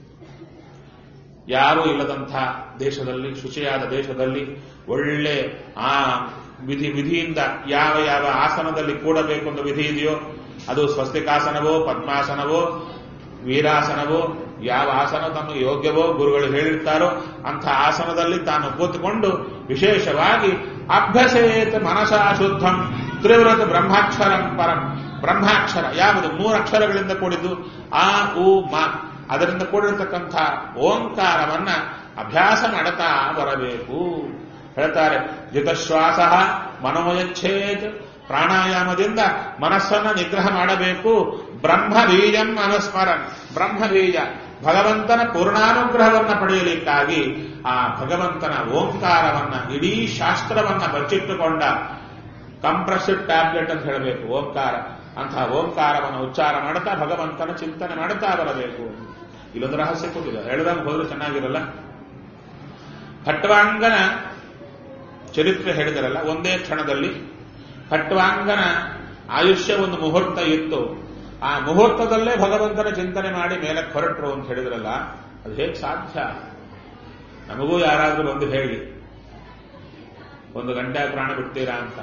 ಯಾರೂ ಇಲ್ಲದಂಥ ದೇಶದಲ್ಲಿ ಶುಚಿಯಾದ ದೇಶದಲ್ಲಿ ಒಳ್ಳೆ ಆ ವಿಧಿ ವಿಧಿಯಿಂದ ಯಾವ ಯಾವ ಆಸನದಲ್ಲಿ ಕೂಡಬೇಕು ಅಂತ ವಿಧಿ ಇದೆಯೋ ಅದು ಸ್ವಸ್ತಿಕಾಸನವೋ ಪದ್ಮಾಸನವೋ ವೀರಾಸನವೋ ಯಾವ ಆಸನ ತಮಗೆ ಯೋಗ್ಯವೋ ಗುರುಗಳು ಹೇಳಿರ್ತಾರೋ ಅಂಥ ಆಸನದಲ್ಲಿ ತಾನು ಕೂತ್ಕೊಂಡು ವಿಶೇಷವಾಗಿ ಅಭ್ಯಸೇತ್ ಮನಸಾ ಶುದ್ಧಂ ತ್ರಿವ್ರತ ಬ್ರಹ್ಮಾಕ್ಷರಂ ಪರಂ ಬ್ರಹ್ಮಾಕ್ಷರ ಯಾವುದು ಮೂರು ಅಕ್ಷರಗಳಿಂದ ಕೂಡಿದ್ದು ಆ ಉ ಮ ಅದರಿಂದ ಕೂಡಿರತಕ್ಕಂಥ ಓಂಕಾರವನ್ನ ಅಭ್ಯಾಸ ಮಾಡುತ್ತಾ ಬರಬೇಕು ಹೇಳ್ತಾರೆ ಜಿತಶ್ವಾಸ ಮನೋಯಚ್ಛೇತ್ ಪ್ರಾಣಾಯಾಮದಿಂದ ಮನಸ್ಸನ್ನ ನಿಗ್ರಹ ಮಾಡಬೇಕು ಬ್ರಹ್ಮ ಬೀಜಂ ಅನುಸ್ಮರನ್ ಬ್ರಹ್ಮ ಬೀಜ ಭಗವಂತನ ಪೂರ್ಣಾನುಗ್ರಹವನ್ನ ಪಡೆಯಲಿಕ್ಕಾಗಿ ಆ ಭಗವಂತನ ಓಂಕಾರವನ್ನ ಇಡೀ ಶಾಸ್ತ್ರವನ್ನ ಬಚ್ಚಿಟ್ಟುಕೊಂಡ ಕಂಪ್ರೆಸ್ಡ್ ಟ್ಯಾಬ್ಲೆಟ್ ಅಂತ ಹೇಳಬೇಕು ಓಂಕಾರ ಅಂತಹ ಓಂಕಾರವನ್ನು ಉಚ್ಚಾರ ಮಾಡುತ್ತಾ ಭಗವಂತನ ಚಿಂತನೆ ಮಾಡುತ್ತಾ ಬರಬೇಕು ಇಲ್ಲೊಂದು ರಹಸ್ಯ ಕೊಟ್ಟಿದೆ ಹೇಳಿದಾಗ ಹೋದ್ರೆ ಚೆನ್ನಾಗಿರಲ್ಲ ಖಟ್ವಾಂಗನ ಚರಿತ್ರೆ ಹೇಳಿದರಲ್ಲ ಒಂದೇ ಕ್ಷಣದಲ್ಲಿ ಖಟ್ವಾಂಗನ ಆಯುಷ್ಯ ಒಂದು ಮುಹೂರ್ತ ಇತ್ತು ಆ ಮುಹೂರ್ತದಲ್ಲೇ ಭಗವಂತನ ಚಿಂತನೆ ಮಾಡಿ ಮೇಲೆ ಹೊರಟರು ಅಂತ ಹೇಳಿದ್ರಲ್ಲ ಅದು ಹೇಗೆ ಸಾಧ್ಯ ನಮಗೂ ಯಾರಾದ್ರೂ ಬಂದು ಹೇಳಿ ಒಂದು ಗಂಟೆ ಪ್ರಾಣ ಬಿಡ್ತೀರಾ ಅಂತ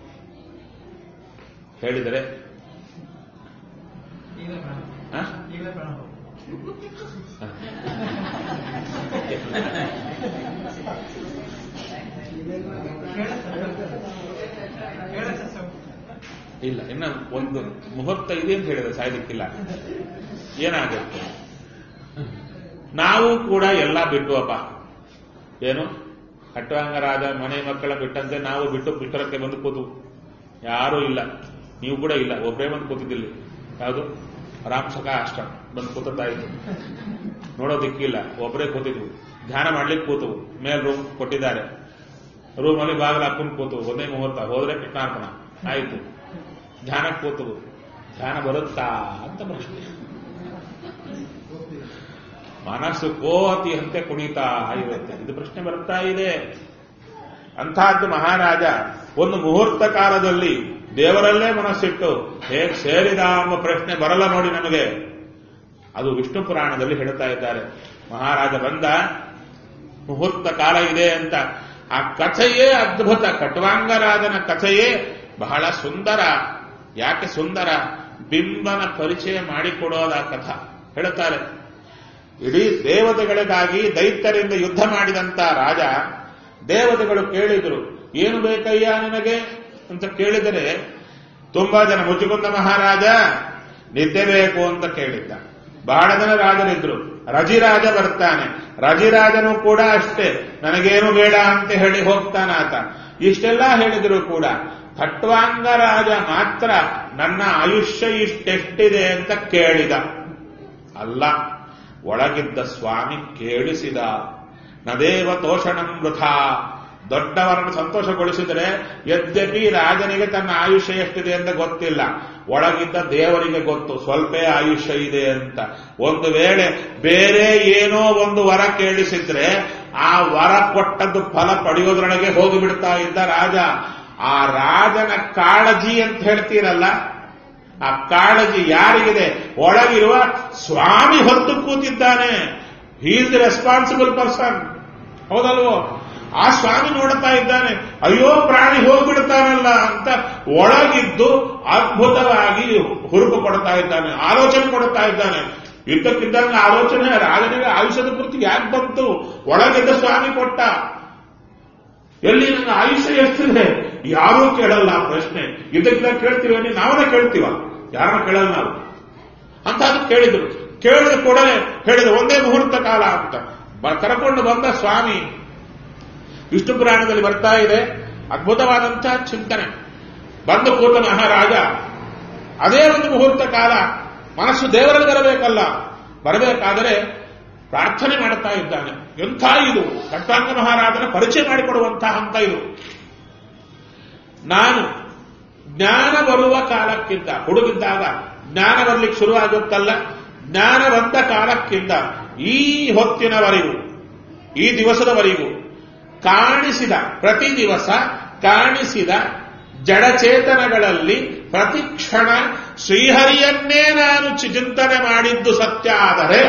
ಹೇಳಿದರೆ ಆ? ಇಲ್ಲ ಇನ್ನ ಒಂದು ಮುಹೂರ್ತ ಇದೆ ಅಂತ ಹೇಳಿದ್ರೆ ಸಾಯ್ಲಿಕ್ಕಿಲ್ಲ ಏನಾಗುತ್ತೆ ನಾವು ಕೂಡ ಎಲ್ಲ ಬಿಟ್ಟುವಪ್ಪ ಏನು ಖಟ್ವಾಂಗರಾದ ಮನೆ ಮಕ್ಕಳ ಬಿಟ್ಟಂತೆ ನಾವು ಬಿಟ್ಟು ಬಿಟ್ಟರಕ್ಕೆ ಬಂದು ಕೂತು ಯಾರೂ ಇಲ್ಲ ನೀವು ಕೂಡ ಇಲ್ಲ ಒಬ್ಬರೇ ಬಂದು ಕೂತಿದ್ದಿಲ್ಲ ಯಾವುದು ರಾಮಸಕ ಅಷ್ಟ ಬಂದು ಕೂತಾ ಇದ್ರು ನೋಡೋದಿಕ್ಕಿಲ್ಲ ಒಬ್ಬರೇ ಕೂತಿದ್ವು ಧ್ಯಾನ ಮಾಡ್ಲಿಕ್ಕೆ ಕೂತು ಮೇಲ್ ರೂಮ್ ಕೊಟ್ಟಿದ್ದಾರೆ ರೂಮಲ್ಲಿ ಬಾಗಿಲು ಹಾಕೊಂಡು ಕೂತು ಒಂದೇ ಮುಹೂರ್ತ ಹೋದ್ರೆ ಕೃಷ್ಣಾರ್ಪಣ ಆಯಿತು ಧ್ಯಾನಕ್ಕೆ ಕೂತು ಧ್ಯಾನ ಬರುತ್ತಾ ಅಂತ ಪ್ರಶ್ನೆ ಮನಸ್ಸು ಕೋತಿ ಅಂತೆ ಕುಣಿತಾ ಇರುತ್ತೆ ಇದು ಪ್ರಶ್ನೆ ಬರ್ತಾ ಇದೆ ಅಂತಹದ್ದು ಮಹಾರಾಜ ಒಂದು ಮುಹೂರ್ತ ಕಾಲದಲ್ಲಿ ದೇವರಲ್ಲೇ ಮನಸ್ಸಿಟ್ಟು ಹೇಗೆ ಸೇರಿದ ಎಂಬ ಪ್ರಶ್ನೆ ಬರಲ್ಲ ನೋಡಿ ನಮಗೆ ಅದು ವಿಷ್ಣು ಪುರಾಣದಲ್ಲಿ ಹೇಳ್ತಾ ಇದ್ದಾರೆ ಮಹಾರಾಜ ಬಂದ ಮುಹೂರ್ತ ಕಾಲ ಇದೆ ಅಂತ ಆ ಕಥೆಯೇ ಅದ್ಭುತ ಕಟ್ವಾಂಗರಾಜನ ಕಥೆಯೇ ಬಹಳ ಸುಂದರ ಯಾಕೆ ಸುಂದರ ಬಿಂಬನ ಪರಿಚಯ ಮಾಡಿಕೊಡೋದ ಕಥ ಹೇಳ್ತಾರೆ ಇಡೀ ದೇವತೆಗಳಿಗಾಗಿ ದೈತ್ಯರಿಂದ ಯುದ್ಧ ಮಾಡಿದಂತ ರಾಜ ದೇವತೆಗಳು ಕೇಳಿದ್ರು ಏನು ಬೇಕಯ್ಯ ನಿನಗೆ ಅಂತ ಕೇಳಿದರೆ ತುಂಬಾ ಜನ ಮುಚ್ಚುಕುಂದ ಮಹಾರಾಜ ನಿದ್ದೆ ಬೇಕು ಅಂತ ಕೇಳಿದ್ದ ಬಹಳ ಜನ ರಾಜರಿದ್ರು ರಜಿರಾಜ ಬರ್ತಾನೆ ರಜಿರಾಜನು ಕೂಡ ಅಷ್ಟೇ ನನಗೇನು ಬೇಡ ಅಂತ ಹೇಳಿ ಹೋಗ್ತಾನಾತ ಇಷ್ಟೆಲ್ಲ ಹೇಳಿದ್ರು ಕೂಡ ಖಟ್ವಾಂಗ ರಾಜ ಮಾತ್ರ ನನ್ನ ಆಯುಷ್ಯ ಇಷ್ಟೆಷ್ಟಿದೆ ಅಂತ ಕೇಳಿದ ಅಲ್ಲ ಒಳಗಿದ್ದ ಸ್ವಾಮಿ ಕೇಳಿಸಿದ ನದೇವ ತೋಷಣಂ ವೃಥಾ ದೊಡ್ಡವರನ್ನು ಸಂತೋಷಗೊಳಿಸಿದರೆ ಯದ್ಯಪಿ ರಾಜನಿಗೆ ತನ್ನ ಆಯುಷ್ಯ ಎಷ್ಟಿದೆ ಅಂತ ಗೊತ್ತಿಲ್ಲ ಒಳಗಿದ್ದ ದೇವರಿಗೆ ಗೊತ್ತು ಸ್ವಲ್ಪ ಆಯುಷ್ಯ ಇದೆ ಅಂತ ಒಂದು ವೇಳೆ ಬೇರೆ ಏನೋ ಒಂದು ವರ ಕೇಳಿಸಿದ್ರೆ ಆ ವರ ಕೊಟ್ಟದ್ದು ಫಲ ಪಡೆಯೋದ್ರೊಳಗೆ ಹೋಗಿಬಿಡ್ತಾ ಇದ್ದ ರಾಜ ಆ ರಾಜನ ಕಾಳಜಿ ಅಂತ ಹೇಳ್ತೀರಲ್ಲ ಆ ಕಾಳಜಿ ಯಾರಿಗಿದೆ ಒಳಗಿರುವ ಸ್ವಾಮಿ ಹೊತ್ತು ಕೂತಿದ್ದಾನೆ he is the responsible person ಹೌದಲ್ವೋ ಆ ಸ್ವಾಮಿ ನೋಡ್ತಾ ಇದ್ದಾನೆ ಅಯ್ಯೋ ಪ್ರಾಣಿ ಹೋಗ್ಬಿಡ್ತಾನಲ್ಲ ಅಂತ ಒಳಗಿದ್ದು ಅದ್ಭುತವಾಗಿ ಹುರುಪು ಕೊಡ್ತಾ ಇದ್ದಾನೆ ಆಲೋಚನೆ ಕೊಡ್ತಾ ಇದ್ದಾನೆ ಇದ್ದಕ್ಕಿದ್ದಂಗೆ ಆಲೋಚನೆ ರಾಜನಿಗೆ ಆಯುಷ್ಯದ ಪೂರ್ತಿ ಯಾಕೆ ಬಂತು ಒಳಗಿದ್ದ ಸ್ವಾಮಿ ಕೊಟ್ಟ ಎಲ್ಲಿ ನನ್ನ ಆಯುಷ್ಯ ಎಷ್ಟಿದೆ ಯಾರೂ ಕೇಳಲ್ಲ ಆ ಪ್ರಶ್ನೆ ಇದಕ್ಕಿಂತ ಕೇಳ್ತೀವಿ ನಾವೇ ಕೇಳ್ತೀವ ಯಾರನ್ನ ಕೇಳಲ್ಲ ನಾವು ಅಂತ ಅದು ಕೇಳಿದ್ರು ಕೇಳಿದ ಕೂಡಲೇ ಹೇಳಿದ ಒಂದೇ ಮುಹೂರ್ತ ಕಾಲ ಅಂತ ಬ- ಕರ್ಕೊಂಡು ಬಂದ ಸ್ವಾಮಿ ವಿಷ್ಣು ಪುರಾಣದಲ್ಲಿ ಬರ್ತಾ ಇದೆ ಅದ್ಭುತವಾದಂತಹ ಚಿಂತನೆ ಬಂದು ಕೂತ ಮಹಾರಾಜ ಅದೇ ಒಂದು ಮುಹೂರ್ತ ಕಾಲ ಮನಸ್ಸು ದೇವರಲ್ಲಿ ಬರಬೇಕಲ್ಲ ಬರಬೇಕಾದರೆ ಪ್ರಾರ್ಥನೆ ಮಾಡುತ್ತಾ ಇದ್ದಾನೆ ಎಂಥ ಇದು ಕಟ್ಟಾಂಗ ಮಹಾರಾಜನ ಪರಿಚಯ ಮಾಡಿಕೊಡುವಂತಹ ಹಂತ ಇದು ನಾನು ಜ್ಞಾನ ಬರುವ ಕಾಲಕ್ಕಿಂತ ಹುಡುಗಿದ್ದಾಗ ಜ್ಞಾನ ಬರ್ಲಿಕ್ಕೆ ಶುರುವಾಗುತ್ತಲ್ಲ ಜ್ಞಾನ ಬಂದ ಕಾಲಕ್ಕಿಂತ ಈ ಹೊತ್ತಿನವರೆಗೂ ಈ ದಿವಸದವರೆಗೂ ಕಾಣಿಸಿದ ಪ್ರತಿ ದಿವಸ ಕಾಣಿಸಿದ ಜಡಚೇತನಗಳಲ್ಲಿ ಪ್ರತಿ ಕ್ಷಣ ಶ್ರೀಹರಿಯನ್ನೇ ನಾನು ಚಿ- ಚಿಂತನೆ ಮಾಡಿದ್ದು ಸತ್ಯ ಆದರೆ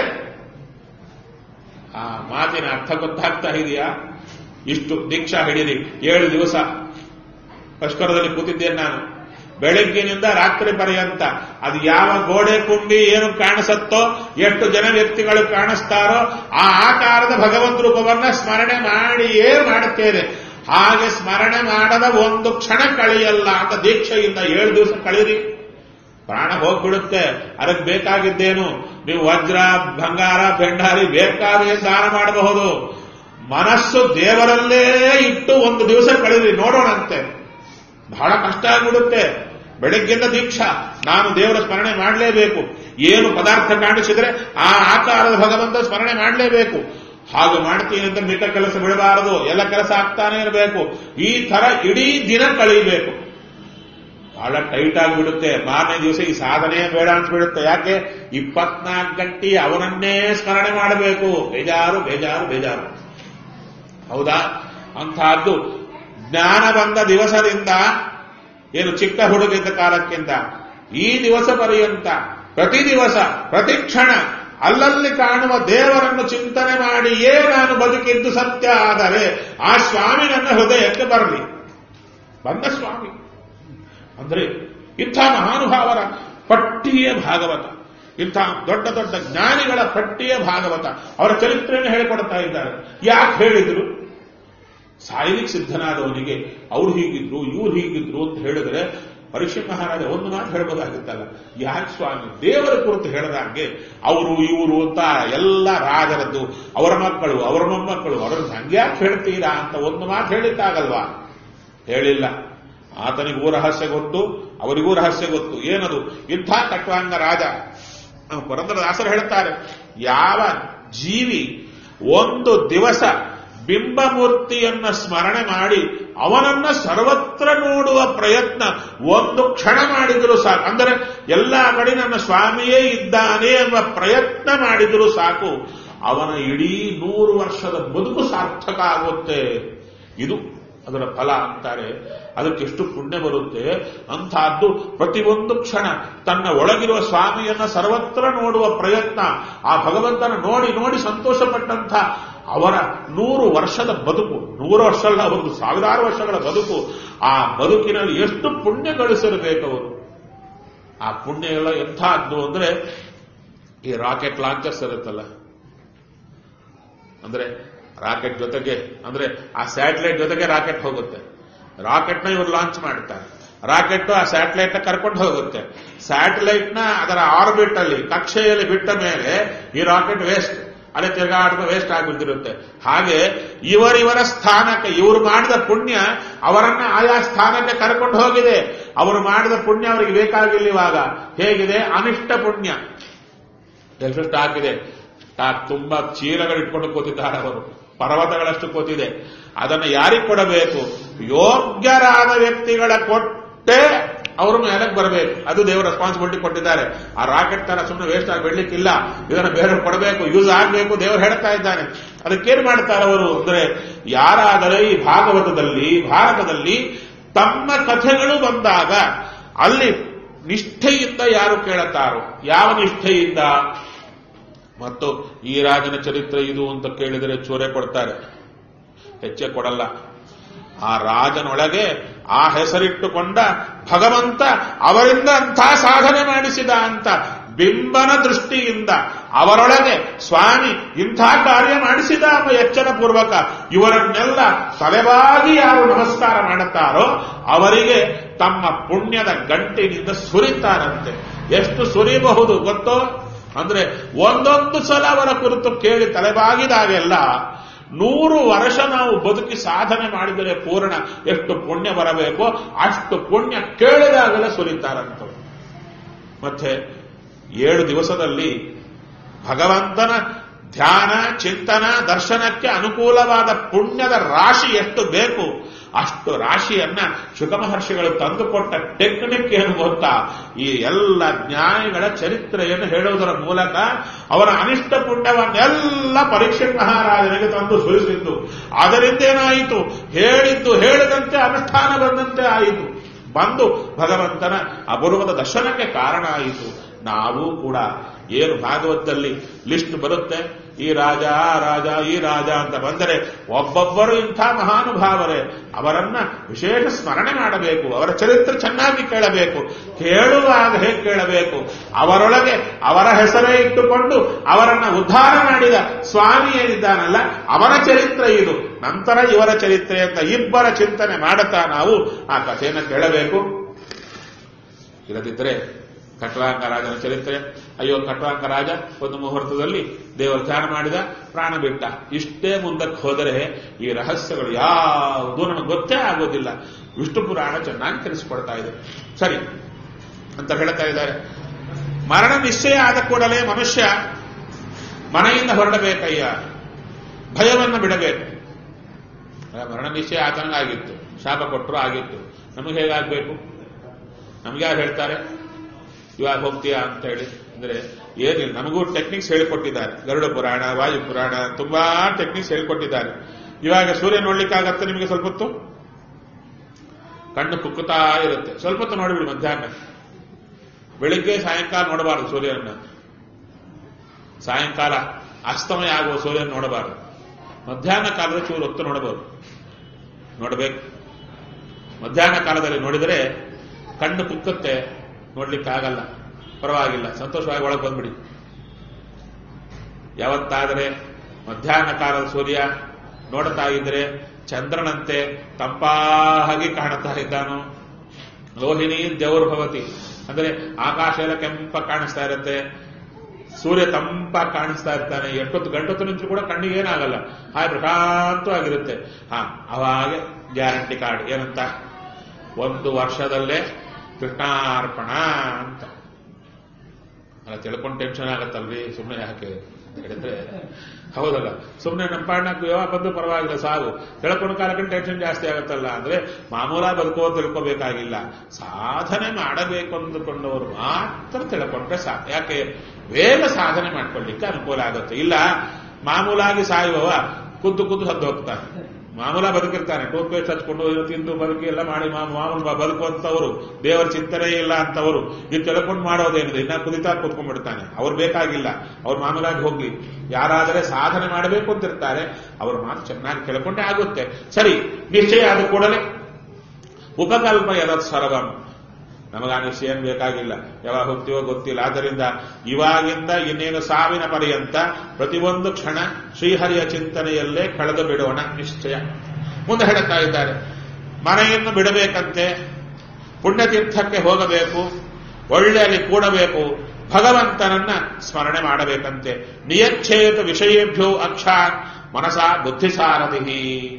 ಆ ಮಾತಿನ ಅರ್ಥ ಗೊತ್ತಾಗ್ತಾ ಇದೆಯಾ ಇಷ್ಟು ದೀಕ್ಷಾ ಹಿಡಿರಿ ಏಳು ದಿವಸ ಪಶ್ಕರದಲ್ಲಿ ಕೂತಿದ್ದೇನೆ ನಾನು ಬೆಳಗ್ಗಿನಿಂದ ರಾತ್ರಿ ಪರ್ಯಂತ ಅದು ಯಾವ ಗೋಡೆ ಕುಂಡಿ ಏನು ಕಾಣಿಸುತ್ತೋ ಎಷ್ಟು ಜನ ವ್ಯಕ್ತಿಗಳು ಕಾಣಿಸ್ತಾರೋ ಆ ಆಕಾರದ ಭಗವಂತ ರೂಪವನ್ನ ಸ್ಮರಣೆ ಮಾಡಿಯೇ ಮಾಡುತ್ತೇನೆ ಹಾಗೆ ಸ್ಮರಣೆ ಮಾಡದ ಒಂದು ಕ್ಷಣ ಕಳೆಯಲ್ಲ ಅಂತ ದೀಕ್ಷೆಯಿಂದ ಏಳು ದಿವಸ ಕಳೀರಿ ಪ್ರಾಣ ಹೋಗ್ಬಿಡುತ್ತೆ ಅದಕ್ಕೆ ಬೇಕಾಗಿದ್ದೇನು ನೀವು ವಜ್ರ ಬಂಗಾರ ಬೆಂಡಾರಿ ಬೇಕಾದ್ರೆ ದಾನ ಮಾಡಬಹುದು ಮನಸ್ಸು ದೇವರಲ್ಲೇ ಇಟ್ಟು ಒಂದು ದಿವಸ ಕಳೀರಿ ನೋಡೋಣಂತೆ ಬಹಳ ಕಷ್ಟ ಆಗ್ಬಿಡುತ್ತೆ ಬೆಳಗ್ಗೆಯಿಂದ ದೀಕ್ಷಾ ನಾನು ದೇವರ ಸ್ಮರಣೆ ಮಾಡಲೇಬೇಕು ಏನು ಪದಾರ್ಥ ಕಾಣಿಸಿದ್ರೆ ಆ ಆಕಾರದ ಭಗವಂತ ಸ್ಮರಣೆ ಮಾಡಲೇಬೇಕು ಹಾಗೆ ಮಾಡ್ತೀನಿ ಅಂತ ಮಿಕ್ಕ ಕೆಲಸ ಬಿಡಬಾರದು ಎಲ್ಲ ಕೆಲಸ ಆಗ್ತಾನೆ ಇರಬೇಕು ಈ ತರ ಇಡೀ ದಿನ ಕಳೀಬೇಕು ಬಹಳ ಟೈಟ್ ಆಗಿಬಿಡುತ್ತೆ ಮಾರನೇ ದಿವಸ ಈ ಸಾಧನೆ ಬೇಡ ಅಂತ ಬಿಡುತ್ತೆ ಯಾಕೆ ಇಪ್ಪತ್ನಾಲ್ಕು ಗಂಟೆ ಅವನನ್ನೇ ಸ್ಮರಣೆ ಮಾಡಬೇಕು ಬೇಜಾರು ಬೇಜಾರು ಬೇಜಾರು ಹೌದಾ ಅಂತಹದ್ದು ಜ್ಞಾನ ಬಂದ ದಿವಸದಿಂದ ಏನು ಚಿಕ್ಕ ಹುಡುಗಿದ್ದ ಕಾಲಕ್ಕಿಂತ ಈ ದಿವಸ ಪರ್ಯಂತ ಪ್ರತಿ ದಿವಸ ಪ್ರತಿ ಕ್ಷಣ ಅಲ್ಲಲ್ಲಿ ಕಾಣುವ ದೇವರನ್ನು ಚಿಂತನೆ ಮಾಡಿಯೇ ನಾನು ಬದುಕಿದ್ದು ಸತ್ಯ ಆದರೆ ಆ ಸ್ವಾಮಿ ನನ್ನ ಹೃದಯಕ್ಕೆ ಬರಲಿ ಬಂದ ಸ್ವಾಮಿ ಅಂದ್ರೆ ಇಂಥ ಮಹಾನುಭಾವರ ಪಟ್ಟಿಯೇ ಭಾಗವತ ಇಂಥ ದೊಡ್ಡ ದೊಡ್ಡ ಜ್ಞಾನಿಗಳ ಪಟ್ಟಿಯೇ ಭಾಗವತ ಅವರ ಚರಿತ್ರೆಯನ್ನು ಹೇಳಿಕೊಡ್ತಾ ಇದ್ದಾರೆ ಯಾಕೆ ಹೇಳಿದ್ರು ಸಾಯಲಿಕ್ಕೆ ಸಿದ್ಧನಾದವನಿಗೆ ಅವ್ರು ಹೀಗಿದ್ರು ಇವ್ರು ಹೀಗಿದ್ರು ಅಂತ ಹೇಳಿದ್ರೆ ಪರೀಕ್ಷೆ ಮಹಾರಾಜ ಒಂದು ಮಾತು ಹೇಳ್ಬೋದಾಗಿತ್ತಲ್ಲ ಯಾಕೆ ಸ್ವಾಮಿ ದೇವರ ಕುರಿತು ಹೇಳಿದಾಗೆ ಅವರು ಇವರು ಅಂತ ಎಲ್ಲ ರಾಜರದ್ದು ಅವರ ಮಕ್ಕಳು ಅವರ ಮೊಮ್ಮಕ್ಕಳು ಅವರನ್ನು ಹಂಗ್ಯಾಕೆ ಹೇಳ್ತೀರಾ ಅಂತ ಒಂದು ಮಾತು ಹೇಳಿದ್ದಾಗಲ್ವಾ ಹೇಳಿಲ್ಲ ಆತನಿಗೂ ರಹಸ್ಯ ಗೊತ್ತು ಅವರಿಗೂ ರಹಸ್ಯ ಗೊತ್ತು ಏನದು ಇಂಥ ಕಟ್ವಾಂಗ ರಾಜ ಪುರಂದರದಾಸರು ಹೇಳ್ತಾರೆ ಯಾವ ಜೀವಿ ಒಂದು ದಿವಸ ಬಿಂಬಮೂರ್ತಿಯನ್ನ ಸ್ಮರಣೆ ಮಾಡಿ ಅವನನ್ನ ಸರ್ವತ್ರ ನೋಡುವ ಪ್ರಯತ್ನ ಒಂದು ಕ್ಷಣ ಮಾಡಿದರೂ ಸಾಕು ಅಂದರೆ ಎಲ್ಲ ಕಡೆ ನನ್ನ ಸ್ವಾಮಿಯೇ ಇದ್ದಾನೆ ಎಂಬ ಪ್ರಯತ್ನ ಮಾಡಿದರೂ ಸಾಕು ಅವನ ಇಡೀ ನೂರು ವರ್ಷದ ಬದುಕು ಸಾರ್ಥಕ ಆಗುತ್ತೆ ಇದು ಅದರ ಫಲ ಅಂತಾರೆ ಅದಕ್ಕೆಷ್ಟು ಪುಣ್ಯ ಬರುತ್ತೆ ಅಂತಹದ್ದು ಪ್ರತಿಯೊಂದು ಕ್ಷಣ ತನ್ನ ಒಳಗಿರುವ ಸ್ವಾಮಿಯನ್ನ ಸರ್ವತ್ರ ನೋಡುವ ಪ್ರಯತ್ನ ಆ ಭಗವಂತನ ನೋಡಿ ನೋಡಿ ಸಂತೋಷಪಟ್ಟಂಥ ಅವರ ನೂರು ವರ್ಷದ ಬದುಕು ನೂರು ವರ್ಷ ಅಲ್ಲ ಅವರದ್ದು ಸಾವಿರಾರು ವರ್ಷಗಳ ಬದುಕು ಆ ಬದುಕಿನಲ್ಲಿ ಎಷ್ಟು ಪುಣ್ಯ ಗಳಿಸಿರಬೇಕು ಅವರು ಆ ಪುಣ್ಯ ಎಲ್ಲ ಎಂಥದ್ದು ಅಂದ್ರೆ ಈ ರಾಕೆಟ್ ಲಾಂಚರ್ಸ್ ಇರುತ್ತಲ್ಲ ಅಂದ್ರೆ ರಾಕೆಟ್ ಜೊತೆಗೆ ಅಂದ್ರೆ ಆ ಸ್ಯಾಟಲೈಟ್ ಜೊತೆಗೆ ರಾಕೆಟ್ ಹೋಗುತ್ತೆ ರಾಕೆಟ್ನ ಇವರು ಲಾಂಚ್ ಮಾಡ್ತಾರೆ ರಾಕೆಟ್ ಆ ಸ್ಯಾಟಲೈಟ್ ನ ಕರ್ಕೊಂಡು ಹೋಗುತ್ತೆ ಸ್ಯಾಟಲೈಟ್ ನ ಅದರ ಆರ್ಬಿಟ್ ಅಲ್ಲಿ ಕಕ್ಷೆಯಲ್ಲಿ ಬಿಟ್ಟ ಮೇಲೆ ಈ ರಾಕೆಟ್ ವೇಸ್ಟ್ ಅದೇ ತಿರುಗಾಟದ ವೇಸ್ಟ್ ಆಗಿಬಿಟ್ಟಿರುತ್ತೆ ಹಾಗೆ ಇವರಿವರ ಸ್ಥಾನಕ್ಕೆ ಇವರು ಮಾಡಿದ ಪುಣ್ಯ ಅವರನ್ನ ಆಯಾ ಸ್ಥಾನಕ್ಕೆ ಕರ್ಕೊಂಡು ಹೋಗಿದೆ ಅವರು ಮಾಡಿದ ಪುಣ್ಯ ಅವರಿಗೆ ಬೇಕಾಗಿಲ್ಲ ಇವಾಗ ಹೇಗಿದೆ ಅನಿಷ್ಟ ಪುಣ್ಯ ಎಷ್ಟು ಹಾಕಿದೆ ತುಂಬಾ ಚೀಲಗಳು ಇಟ್ಕೊಂಡು ಕೂತಿದ್ದಾರೆ ಅವರು ಪರ್ವತಗಳಷ್ಟು ಕೂತಿದೆ ಅದನ್ನು ಯಾರಿಗೆ ಕೊಡಬೇಕು ಯೋಗ್ಯರಾದ ವ್ಯಕ್ತಿಗಳ ಕೊಟ್ಟೆ ಅವ್ರ ಮೇಲಕ್ಕೆ ಬರಬೇಕು ಅದು ದೇವರು ರೆಸ್ಪಾನ್ಸಿಬಿಲಿಟಿ ಕೊಟ್ಟಿದ್ದಾರೆ ಆ ರಾಕೆಟ್ ತರ ಸುಮ್ಮನೆ ವೇಸ್ಟ್ ಆಗಿ ಬಿಡ್ಲಿಕ್ಕಿಲ್ಲ ಇದನ್ನು ಬೇರೆ ಕೊಡಬೇಕು ಯೂಸ್ ಆಗಬೇಕು ದೇವರು ಹೇಳ್ತಾ ಇದ್ದಾನೆ ಅದಕ್ಕೇನು ಮಾಡ್ತಾರೆ ಅವರು ಅಂದ್ರೆ ಯಾರಾದರೆ ಈ ಭಾಗವತದಲ್ಲಿ ಭಾರತದಲ್ಲಿ ತಮ್ಮ ಕಥೆಗಳು ಬಂದಾಗ ಅಲ್ಲಿ ನಿಷ್ಠೆಯಿಂದ ಯಾರು ಕೇಳುತ್ತಾರೋ ಯಾವ ನಿಷ್ಠೆಯಿಂದ ಮತ್ತು ಈ ರಾಜನ ಚರಿತ್ರೆ ಇದು ಅಂತ ಕೇಳಿದರೆ ಚೂರೆ ಕೊಡ್ತಾರೆ ಹೆಚ್ಚೆ ಕೊಡಲ್ಲ ಆ ರಾಜನೊಳಗೆ ಆ ಹೆಸರಿಟ್ಟುಕೊಂಡ ಭಗವಂತ ಅವರಿಂದ ಅಂಥ ಸಾಧನೆ ಮಾಡಿಸಿದ ಅಂತ ಬಿಂಬನ ದೃಷ್ಟಿಯಿಂದ ಅವರೊಳಗೆ ಸ್ವಾಮಿ ಇಂಥ ಕಾರ್ಯ ಮಾಡಿಸಿದ ಎಂಬ ಎಚ್ಚರ ಪೂರ್ವಕ ಇವರನ್ನೆಲ್ಲ ತಲೆಬಾಗಿ ಯಾರು ನಮಸ್ಕಾರ ಮಾಡುತ್ತಾರೋ ಅವರಿಗೆ ತಮ್ಮ ಪುಣ್ಯದ ಗಂಟಿನಿಂದ ಸುರಿತಾರಂತೆ ಎಷ್ಟು ಸುರಿಬಹುದು ಗೊತ್ತೋ ಅಂದ್ರೆ ಒಂದೊಂದು ಸಲ ಅವರ ಕುರಿತು ಕೇಳಿ ತಲೆಬಾಗಿದಾಗೆಲ್ಲ ನೂರು ವರ್ಷ ನಾವು ಬದುಕಿ ಸಾಧನೆ ಮಾಡಿದರೆ ಪೂರ್ಣ ಎಷ್ಟು ಪುಣ್ಯ ಬರಬೇಕೋ ಅಷ್ಟು ಪುಣ್ಯ ಕೇಳಿದಾಗಲೇ ಸುರಿತಾರಂತ ಮತ್ತೆ ಏಳು ದಿವಸದಲ್ಲಿ ಭಗವಂತನ ಧ್ಯಾನ ಚಿಂತನ ದರ್ಶನಕ್ಕೆ ಅನುಕೂಲವಾದ ಪುಣ್ಯದ ರಾಶಿ ಎಷ್ಟು ಬೇಕು ಅಷ್ಟು ರಾಶಿಯನ್ನ ಶುಕ ಮಹರ್ಷಿಗಳು ತಂದುಕೊಟ್ಟ ಟೆಕ್ನಿಕ್ ಏನು ಗೊತ್ತಾ ಈ ಎಲ್ಲ ಜ್ಞಾನಿಗಳ ಚರಿತ್ರೆಯನ್ನು ಹೇಳುವುದರ ಮೂಲಕ ಅವರ ಅನಿಷ್ಟ ಪುಣ್ಯವನ್ನೆಲ್ಲ ಪರೀಕ್ಷೆ ಮಹಾರಾಜನಿಗೆ ತಂದು ಸುರಿಸಿದ್ದು ಅದರಿಂದ ಏನಾಯಿತು ಹೇಳಿದ್ದು ಹೇಳಿದಂತೆ ಅನುಷ್ಠಾನ ಬಂದಂತೆ ಆಯಿತು ಬಂದು ಭಗವಂತನ ಅಪೂರ್ವದ ದರ್ಶನಕ್ಕೆ ಕಾರಣ ಆಯಿತು ನಾವು ಕೂಡ ಏನು ಭಾಗವತದಲ್ಲಿ ಲಿಸ್ಟ್ ಬರುತ್ತೆ ಈ ರಾಜ ಆ ರಾಜ ಈ ರಾಜ ಅಂತ ಬಂದರೆ ಒಬ್ಬೊಬ್ಬರು ಇಂಥ ಮಹಾನುಭಾವರೇ ಅವರನ್ನ ವಿಶೇಷ ಸ್ಮರಣೆ ಮಾಡಬೇಕು ಅವರ ಚರಿತ್ರೆ ಚೆನ್ನಾಗಿ ಕೇಳಬೇಕು ಕೇಳುವಾಗ ಹೇಗೆ ಕೇಳಬೇಕು ಅವರೊಳಗೆ ಅವರ ಹೆಸರೇ ಇಟ್ಟುಕೊಂಡು ಅವರನ್ನ ಉದ್ಧಾರ ಮಾಡಿದ ಸ್ವಾಮಿ ಏನಿದ್ದಾನಲ್ಲ ಅವನ ಚರಿತ್ರೆ ಇದು ನಂತರ ಇವರ ಚರಿತ್ರೆ ಅಂತ ಇಬ್ಬರ ಚಿಂತನೆ ಮಾಡುತ್ತಾ ನಾವು ಆ ಕಥೆಯನ್ನು ಕೇಳಬೇಕು ಇಲ್ಲದಿದ್ದರೆ ಕಟ್ವಾಂಗ ರಾಜನ ಚರಿತ್ರೆ ಅಯ್ಯೋ ಕಟ್ವಾಂಗ ರಾಜ ಒಂದು ಮುಹೂರ್ತದಲ್ಲಿ ದೇವರ ಧ್ಯಾನ ಮಾಡಿದ ಪ್ರಾಣ ಬಿಟ್ಟ ಇಷ್ಟೇ ಮುಂದಕ್ಕೆ ಹೋದರೆ ಈ ರಹಸ್ಯಗಳು ಯಾವುದೂ ನಮಗೆ ಗೊತ್ತೇ ಆಗೋದಿಲ್ಲ ವಿಷ್ಣು ಪುರಾಣ ಚೆನ್ನಾಗಿ ತಿಳಿಸಿಕೊಡ್ತಾ ಇದೆ ಸರಿ ಅಂತ ಹೇಳ್ತಾ ಇದ್ದಾರೆ ಮರಣ ನಿಶ್ಚಯ ಆದ ಕೂಡಲೇ ಮನುಷ್ಯ ಮನೆಯಿಂದ ಹೊರಡಬೇಕಯ್ಯ ಭಯವನ್ನು ಬಿಡಬೇಕು ಮರಣ ನಿಶ್ಚಯ ಆತಂಕ ಆಗಿತ್ತು ಶಾಪ ಕೊಟ್ಟರು ಆಗಿತ್ತು ನಮಗೆ ಹೇಗಾಗಬೇಕು ನಮ್ಗೆ ಯಾರು ಹೇಳ್ತಾರೆ ಇವಾಗ ಹೋಗ್ತೀಯಾ ಅಂತ ಹೇಳಿ ಅಂದ್ರೆ ಏನಿಲ್ಲ ನಮಗೂ ಟೆಕ್ನಿಕ್ಸ್ ಹೇಳಿಕೊಟ್ಟಿದ್ದಾರೆ ಗರುಡ ಪುರಾಣ ವಾಯು ಪುರಾಣ ತುಂಬಾ ಟೆಕ್ನಿಕ್ಸ್ ಹೇಳಿಕೊಟ್ಟಿದ್ದಾರೆ ಇವಾಗ ಸೂರ್ಯ ನೋಡ್ಲಿಕ್ಕಾಗತ್ತೆ ನಿಮಗೆ ಸ್ವಲ್ಪ ಹೊತ್ತು ಕಣ್ಣು ಕುಕ್ಕುತ್ತಾ ಇರುತ್ತೆ ಸ್ವಲ್ಪ ಹೊತ್ತು ನೋಡಿಬಿಡಿ ಮಧ್ಯಾಹ್ನ ಬೆಳಿಗ್ಗೆ ಸಾಯಂಕಾಲ ನೋಡಬಾರದು ಸೂರ್ಯನ ಸಾಯಂಕಾಲ ಅಸ್ತಮಯ ಆಗುವ ಸೂರ್ಯನ ನೋಡಬಾರದು ಮಧ್ಯಾಹ್ನ ಕಾಲದಲ್ಲಿ ಚೂರು ಹೊತ್ತು ನೋಡಬಹುದು ನೋಡಬೇಕು ಮಧ್ಯಾಹ್ನ ಕಾಲದಲ್ಲಿ ನೋಡಿದರೆ ಕಣ್ಣು ಕುಕ್ಕುತ್ತೆ ನೋಡ್ಲಿಕ್ಕಾಗಲ್ಲ ಪರವಾಗಿಲ್ಲ ಸಂತೋಷವಾಗಿ ಒಳಗೆ ಬಂದ್ಬಿಡಿ ಯಾವತ್ತಾದರೆ ಮಧ್ಯಾಹ್ನ ಕಾಲದ ಸೂರ್ಯ ನೋಡ್ತಾ ಇದ್ರೆ ಚಂದ್ರನಂತೆ ತಂಪಾಗಿ ಕಾಣುತ್ತಾ ಇದ್ದಾನು ಲೋಹಿನಿ ದೇವರು ಭವತಿ ಅಂದ್ರೆ ಆಕಾಶ ಎಲ್ಲ ಕೆಂಪ ಕಾಣಿಸ್ತಾ ಇರುತ್ತೆ ಸೂರ್ಯ ತಂಪಾಗಿ ಕಾಣಿಸ್ತಾ ಇರ್ತಾನೆ ಎಷ್ಟೊತ್ತು ಗಂಟೊತ್ತು ನಿಂತರೂ ಕೂಡ ಕಣ್ಣಿಗೆ ಏನಾಗಲ್ಲ ಹಾಗೆ ಪ್ರಶಾಂತವಾಗಿರುತ್ತೆ ಹಾ ಅವಾಗೆ ಗ್ಯಾರಂಟಿ ಕಾರ್ಡ್ ಏನಂತ ಒಂದು ವರ್ಷದಲ್ಲೇ ಕೃಷ್ಣಾರ್ಪಣ ಅಂತ ಅಲ್ಲ ತಿಳ್ಕೊಂಡು ಟೆನ್ಷನ್ ಆಗತ್ತಲ್ರಿ ಸುಮ್ಮನೆ ಯಾಕೆ ಅಂತ ಹೇಳಿದ್ರೆ ಹೌದಲ್ಲ ಸುಮ್ಮನೆ ನಮ್ಮ ಪಾಡ್ನಾಗ ಯಾವ ಬಂದು ಪರವಾಗಿಲ್ಲ ಸಾವು ತಿಳ್ಕೊಂಡು ಕಾಲಕ್ಕೆ ಟೆನ್ಷನ್ ಜಾಸ್ತಿ ಆಗುತ್ತಲ್ಲ ಅಂದ್ರೆ ಮಾಮೂಲ ಬದುಕೋ ತಿಳ್ಕೋಬೇಕಾಗಿಲ್ಲ ಸಾಧನೆ ಮಾಡಬೇಕು ಅಂದುಕೊಂಡವರು ಮಾತ್ರ ತಿಳ್ಕೊಂಡ್ರೆ ಸಾಕು ಯಾಕೆ ಬೇಗ ಸಾಧನೆ ಮಾಡ್ಕೊಳ್ಳಿಕ್ಕೆ ಅನುಕೂಲ ಆಗುತ್ತೆ ಇಲ್ಲ ಮಾಮೂಲಾಗಿ ಸಾಯುವವ ಕುದ್ದು ಕುದ್ದು ಸದ್ದು ಹೋಗ್ತಾನೆ ಮಾಮೂಲ ಬದುಕಿರ್ತಾನೆ ಟೂತ್ ಪೇಸ್ಟ್ ಹಚ್ಕೊಂಡು ಇದು ತಿಂದು ಬದುಕಿ ಎಲ್ಲ ಮಾಡಿ ಮಾಮೂಲು ಬದುಕುವಂತವರು ದೇವರ ಚಿಂತನೆ ಇಲ್ಲ ಅಂತವರು ಇದು ತಿಳ್ಕೊಂಡು ಮಾಡೋದೇನಿದೆ ಇನ್ನ ಕುದಿತಾ ಕೂತ್ಕೊಂಡ್ಬಿಡ್ತಾನೆ ಅವ್ರು ಬೇಕಾಗಿಲ್ಲ ಅವ್ರು ಮಾಮೂಲಾಗಿ ಹೋಗ್ಲಿ ಯಾರಾದರೆ ಸಾಧನೆ ಮಾಡಬೇಕು ಅಂತಿರ್ತಾರೆ ಅವ್ರ ಮಾತು ಚೆನ್ನಾಗಿ ಕೇಳ್ಕೊಂಡೆ ಆಗುತ್ತೆ ಸರಿ ನಿಶ್ಚಯ ಆದ ಕೂಡಲೇ ಉಪಕಲ್ಪ ಯದತ್ ಸರ್ವಂ ನಮಗ ನಿಶ್ಚಯ ಏನ್ ಬೇಕಾಗಿಲ್ಲ ಯಾವಾಗ ಹೋಗ್ತೀವೋ ಗೊತ್ತಿಲ್ಲ ಆದ್ದರಿಂದ ಇವಾಗಿಂದ ಇನ್ನೇನು ಸಾವಿನ ಪರ್ಯಂತ ಪ್ರತಿಯೊಂದು ಕ್ಷಣ ಶ್ರೀಹರಿಯ ಚಿಂತನೆಯಲ್ಲೇ ಕಳೆದು ಬಿಡೋಣ ನಿಶ್ಚಯ ಮುಂದೆ ಹೇಳುತ್ತಾ ಇದ್ದಾರೆ ಮನೆಯನ್ನು ಬಿಡಬೇಕಂತೆ ಪುಣ್ಯತೀರ್ಥಕ್ಕೆ ಹೋಗಬೇಕು ಒಳ್ಳೆಯಲ್ಲಿ ಕೂಡಬೇಕು ಭಗವಂತನನ್ನ ಸ್ಮರಣೆ ಮಾಡಬೇಕಂತೆ ನಿಯಚ್ಛೇತ ವಿಷಯೇಭ್ಯೋ ಅಕ್ಷಾನ್ ಮನಸ ಬುದ್ಧಿಸಾರಥಿ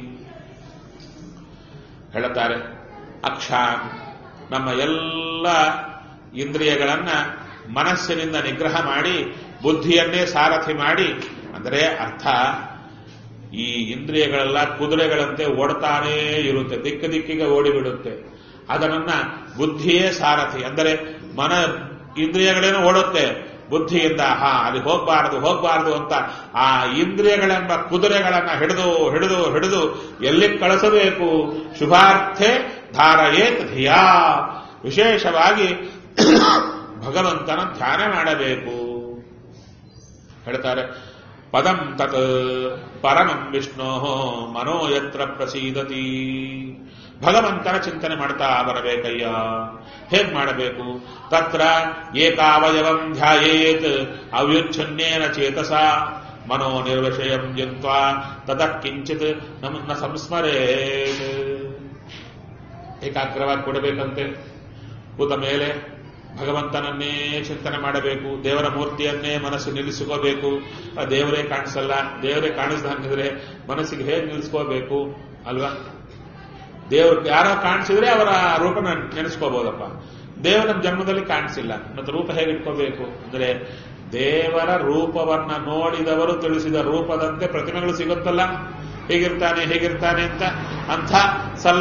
ಹೇಳುತ್ತಾರೆ ಅಕ್ಷಾನ್ ನಮ್ಮ ಎಲ್ಲ ಇಂದ್ರಿಯಗಳನ್ನ ಮನಸ್ಸಿನಿಂದ ನಿಗ್ರಹ ಮಾಡಿ ಬುದ್ಧಿಯನ್ನೇ ಸಾರಥಿ ಮಾಡಿ ಅಂದರೆ ಅರ್ಥ ಈ ಇಂದ್ರಿಯಗಳೆಲ್ಲ ಕುದುರೆಗಳಂತೆ ಓಡ್ತಾನೇ ಇರುತ್ತೆ ದಿಕ್ಕ ದಿಕ್ಕಿಗೆ ಓಡಿಬಿಡುತ್ತೆ ಅದನ್ನ ಬುದ್ಧಿಯೇ ಸಾರಥಿ ಅಂದರೆ ಮನ ಇಂದ್ರಿಯಗಳೇನೋ ಓಡುತ್ತೆ ಬುದ್ಧಿಯಿಂದ ಹಾ ಅಲ್ಲಿ ಹೋಗಬಾರದು ಹೋಗಬಾರದು ಅಂತ ಆ ಇಂದ್ರಿಯಗಳೆಂಬ ಕುದುರೆಗಳನ್ನ ಹಿಡಿದು ಹಿಡಿದು ಹಿಡಿದು ಎಲ್ಲಿ ಕಳಿಸಬೇಕು ಶುಭಾರ್ಥೆ ಧಾರಯೇತ್ ಧಿಯಾ ವಿಶೇಷವಾಗಿ ಭಗವಂತನ ಧ್ಯಾನ ಮಾಡಬೇಕು ಹೇಳ್ತಾರೆ ಪದಂ ತತ್ ಪರಮಂ ವಿಷ್ಣೋ ಮನೋ ಯತ್ರ ಪ್ರಸೀದತಿ ಭಗವಂತನ ಚಿಂತನೆ ಮಾಡ್ತಾ ಬರಬೇಕಯ್ಯ ಹೇಗ್ ಮಾಡಬೇಕು ತತ್ರ ಏಕಾವಯವಂ ಧ್ಯಾಯೇತ್ ಅವ್ಯುಚ್ಛನ್ಯೇನ ಚೇತಸ ಮನೋ ನಿರ್ವಿಷಯಂ ಜಿತ್ವಾ ತತಃ ಕಿಂಚಿತ್ ನಮ್ಮನ್ನ ಸಂಸ್ಮರೇತ್ ಏಕಾಗ್ರವಾಗಿ ಕೊಡಬೇಕಂತೆ ಕೂತ ಮೇಲೆ ಭಗವಂತನನ್ನೇ ಚಿಂತನೆ ಮಾಡಬೇಕು ದೇವರ ಮೂರ್ತಿಯನ್ನೇ ಮನಸ್ಸು ನಿಲ್ಲಿಸ್ಕೋಬೇಕು ಆ ದೇವರೇ ಕಾಣಿಸಲ್ಲ ದೇವರೇ ಕಾಣಿಸ್ದ ಹಂಗಿದ್ರೆ ಮನಸ್ಸಿಗೆ ಹೇಗೆ ನಿಲ್ಲಿಸ್ಕೋಬೇಕು ಅಲ್ವಾ ದೇವ್ರು ಯಾರೋ ಕಾಣಿಸಿದ್ರೆ ಅವರ ರೂಪನ ನೆನೆಸ್ಕೋಬಹುದಪ್ಪ ದೇವರ ಜನ್ಮದಲ್ಲಿ ಕಾಣಿಸಿಲ್ಲ ಮತ್ತೆ ರೂಪ ಹೇಗೆ ಇಟ್ಕೋಬೇಕು ಅಂದ್ರೆ ದೇವರ ರೂಪವನ್ನ ನೋಡಿದವರು ತಿಳಿಸಿದ ರೂಪದಂತೆ ಪ್ರತಿಮೆಗಳು ಸಿಗುತ್ತಲ್ಲ ಹೇಗಿರ್ತಾನೆ ಹೇಗಿರ್ತಾನೆ ಅಂತ ಅಂಥ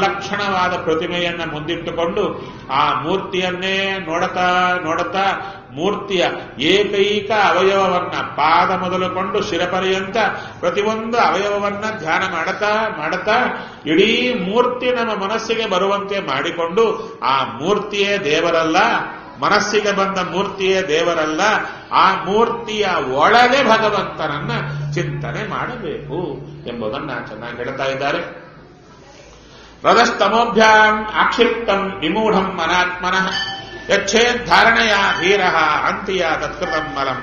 ಸಲ್ಲಕ್ಷಣವಾದ ಪ್ರತಿಮೆಯನ್ನ ಮುಂದಿಟ್ಟುಕೊಂಡು ಆ ಮೂರ್ತಿಯನ್ನೇ ನೋಡತಾ ನೋಡುತ್ತಾ ಮೂರ್ತಿಯ ಏಕೈಕ ಅವಯವವನ್ನ ಪಾದ ಮೊದಲುಕೊಂಡು ಶಿರಪರ್ಯಂತ ಪ್ರತಿಯೊಂದು ಅವಯವವನ್ನ ಧ್ಯಾನ ಮಾಡುತ್ತಾ ಮಾಡುತ್ತಾ ಇಡೀ ಮೂರ್ತಿ ನಮ್ಮ ಮನಸ್ಸಿಗೆ ಬರುವಂತೆ ಮಾಡಿಕೊಂಡು ಆ ಮೂರ್ತಿಯೇ ದೇವರಲ್ಲ ಮನಸ್ಸಿಗೆ ಬಂದ ಮೂರ್ತಿಯೇ ದೇವರಲ್ಲ ಆ ಮೂರ್ತಿಯ ಒಳಗೆ ಭಗವಂತನನ್ನ ಚಿಂತನೆ ಮಾಡಬೇಕು ಎಂಬುದನ್ನ ಚೆನ್ನಾಗಿ ಹೇಳ್ತಾ ಇದ್ದಾರೆ ರದಸ್ತಮೋಭ್ಯಾಂ ಆಕ್ಷಿಪ್ತಂ ವಿಮೂಢಂ ಮನಾತ್ಮನಃ ಯಚ್ಛೇದ್ಧಾರಣೆಯ ಧೀರ ಅಂತಿಯ ತತ್ಕೃತಂ ಮಲಂ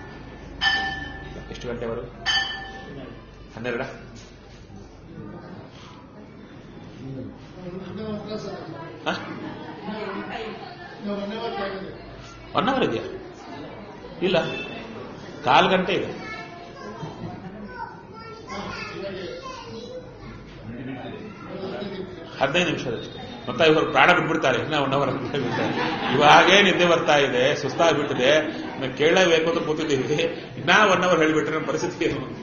ಎಷ್ಟು ಗಂಟೆವರು ಹನ್ನೆರಡ ಒನ್ ಅವರ್ ಇದೆಯಾ ಇಲ್ಲ ಕಾಲು ಗಂಟೆ ಇದೆ ಹದಿನೈದು ನಿಮಿಷದಷ್ಟು ಮತ್ತೆ ಇವರು ಪ್ರಾಣ ಬಿಟ್ಬಿಡ್ತಾರೆ ಇನ್ನ ಒನ್ ಅವರ್ ಅಂತ ಹೇಳ್ಬಿಡ್ತಾರೆ ಇವಾಗೇ ನಿದ್ದೆ ಬರ್ತಾ ಇದೆ ಸುಸ್ತಾಗ್ಬಿಟ್ಟಿದೆ ನಾವು ಕೇಳಬೇಕು ಅಂತ ಕೂತಿದ್ದೀವಿ ಇನ್ನ ಒನ್ ಅವರ್ ಹೇಳಿಬಿಟ್ರೆ ನಮ್ಮ ಪರಿಸ್ಥಿತಿ ಏನು ಅಂತ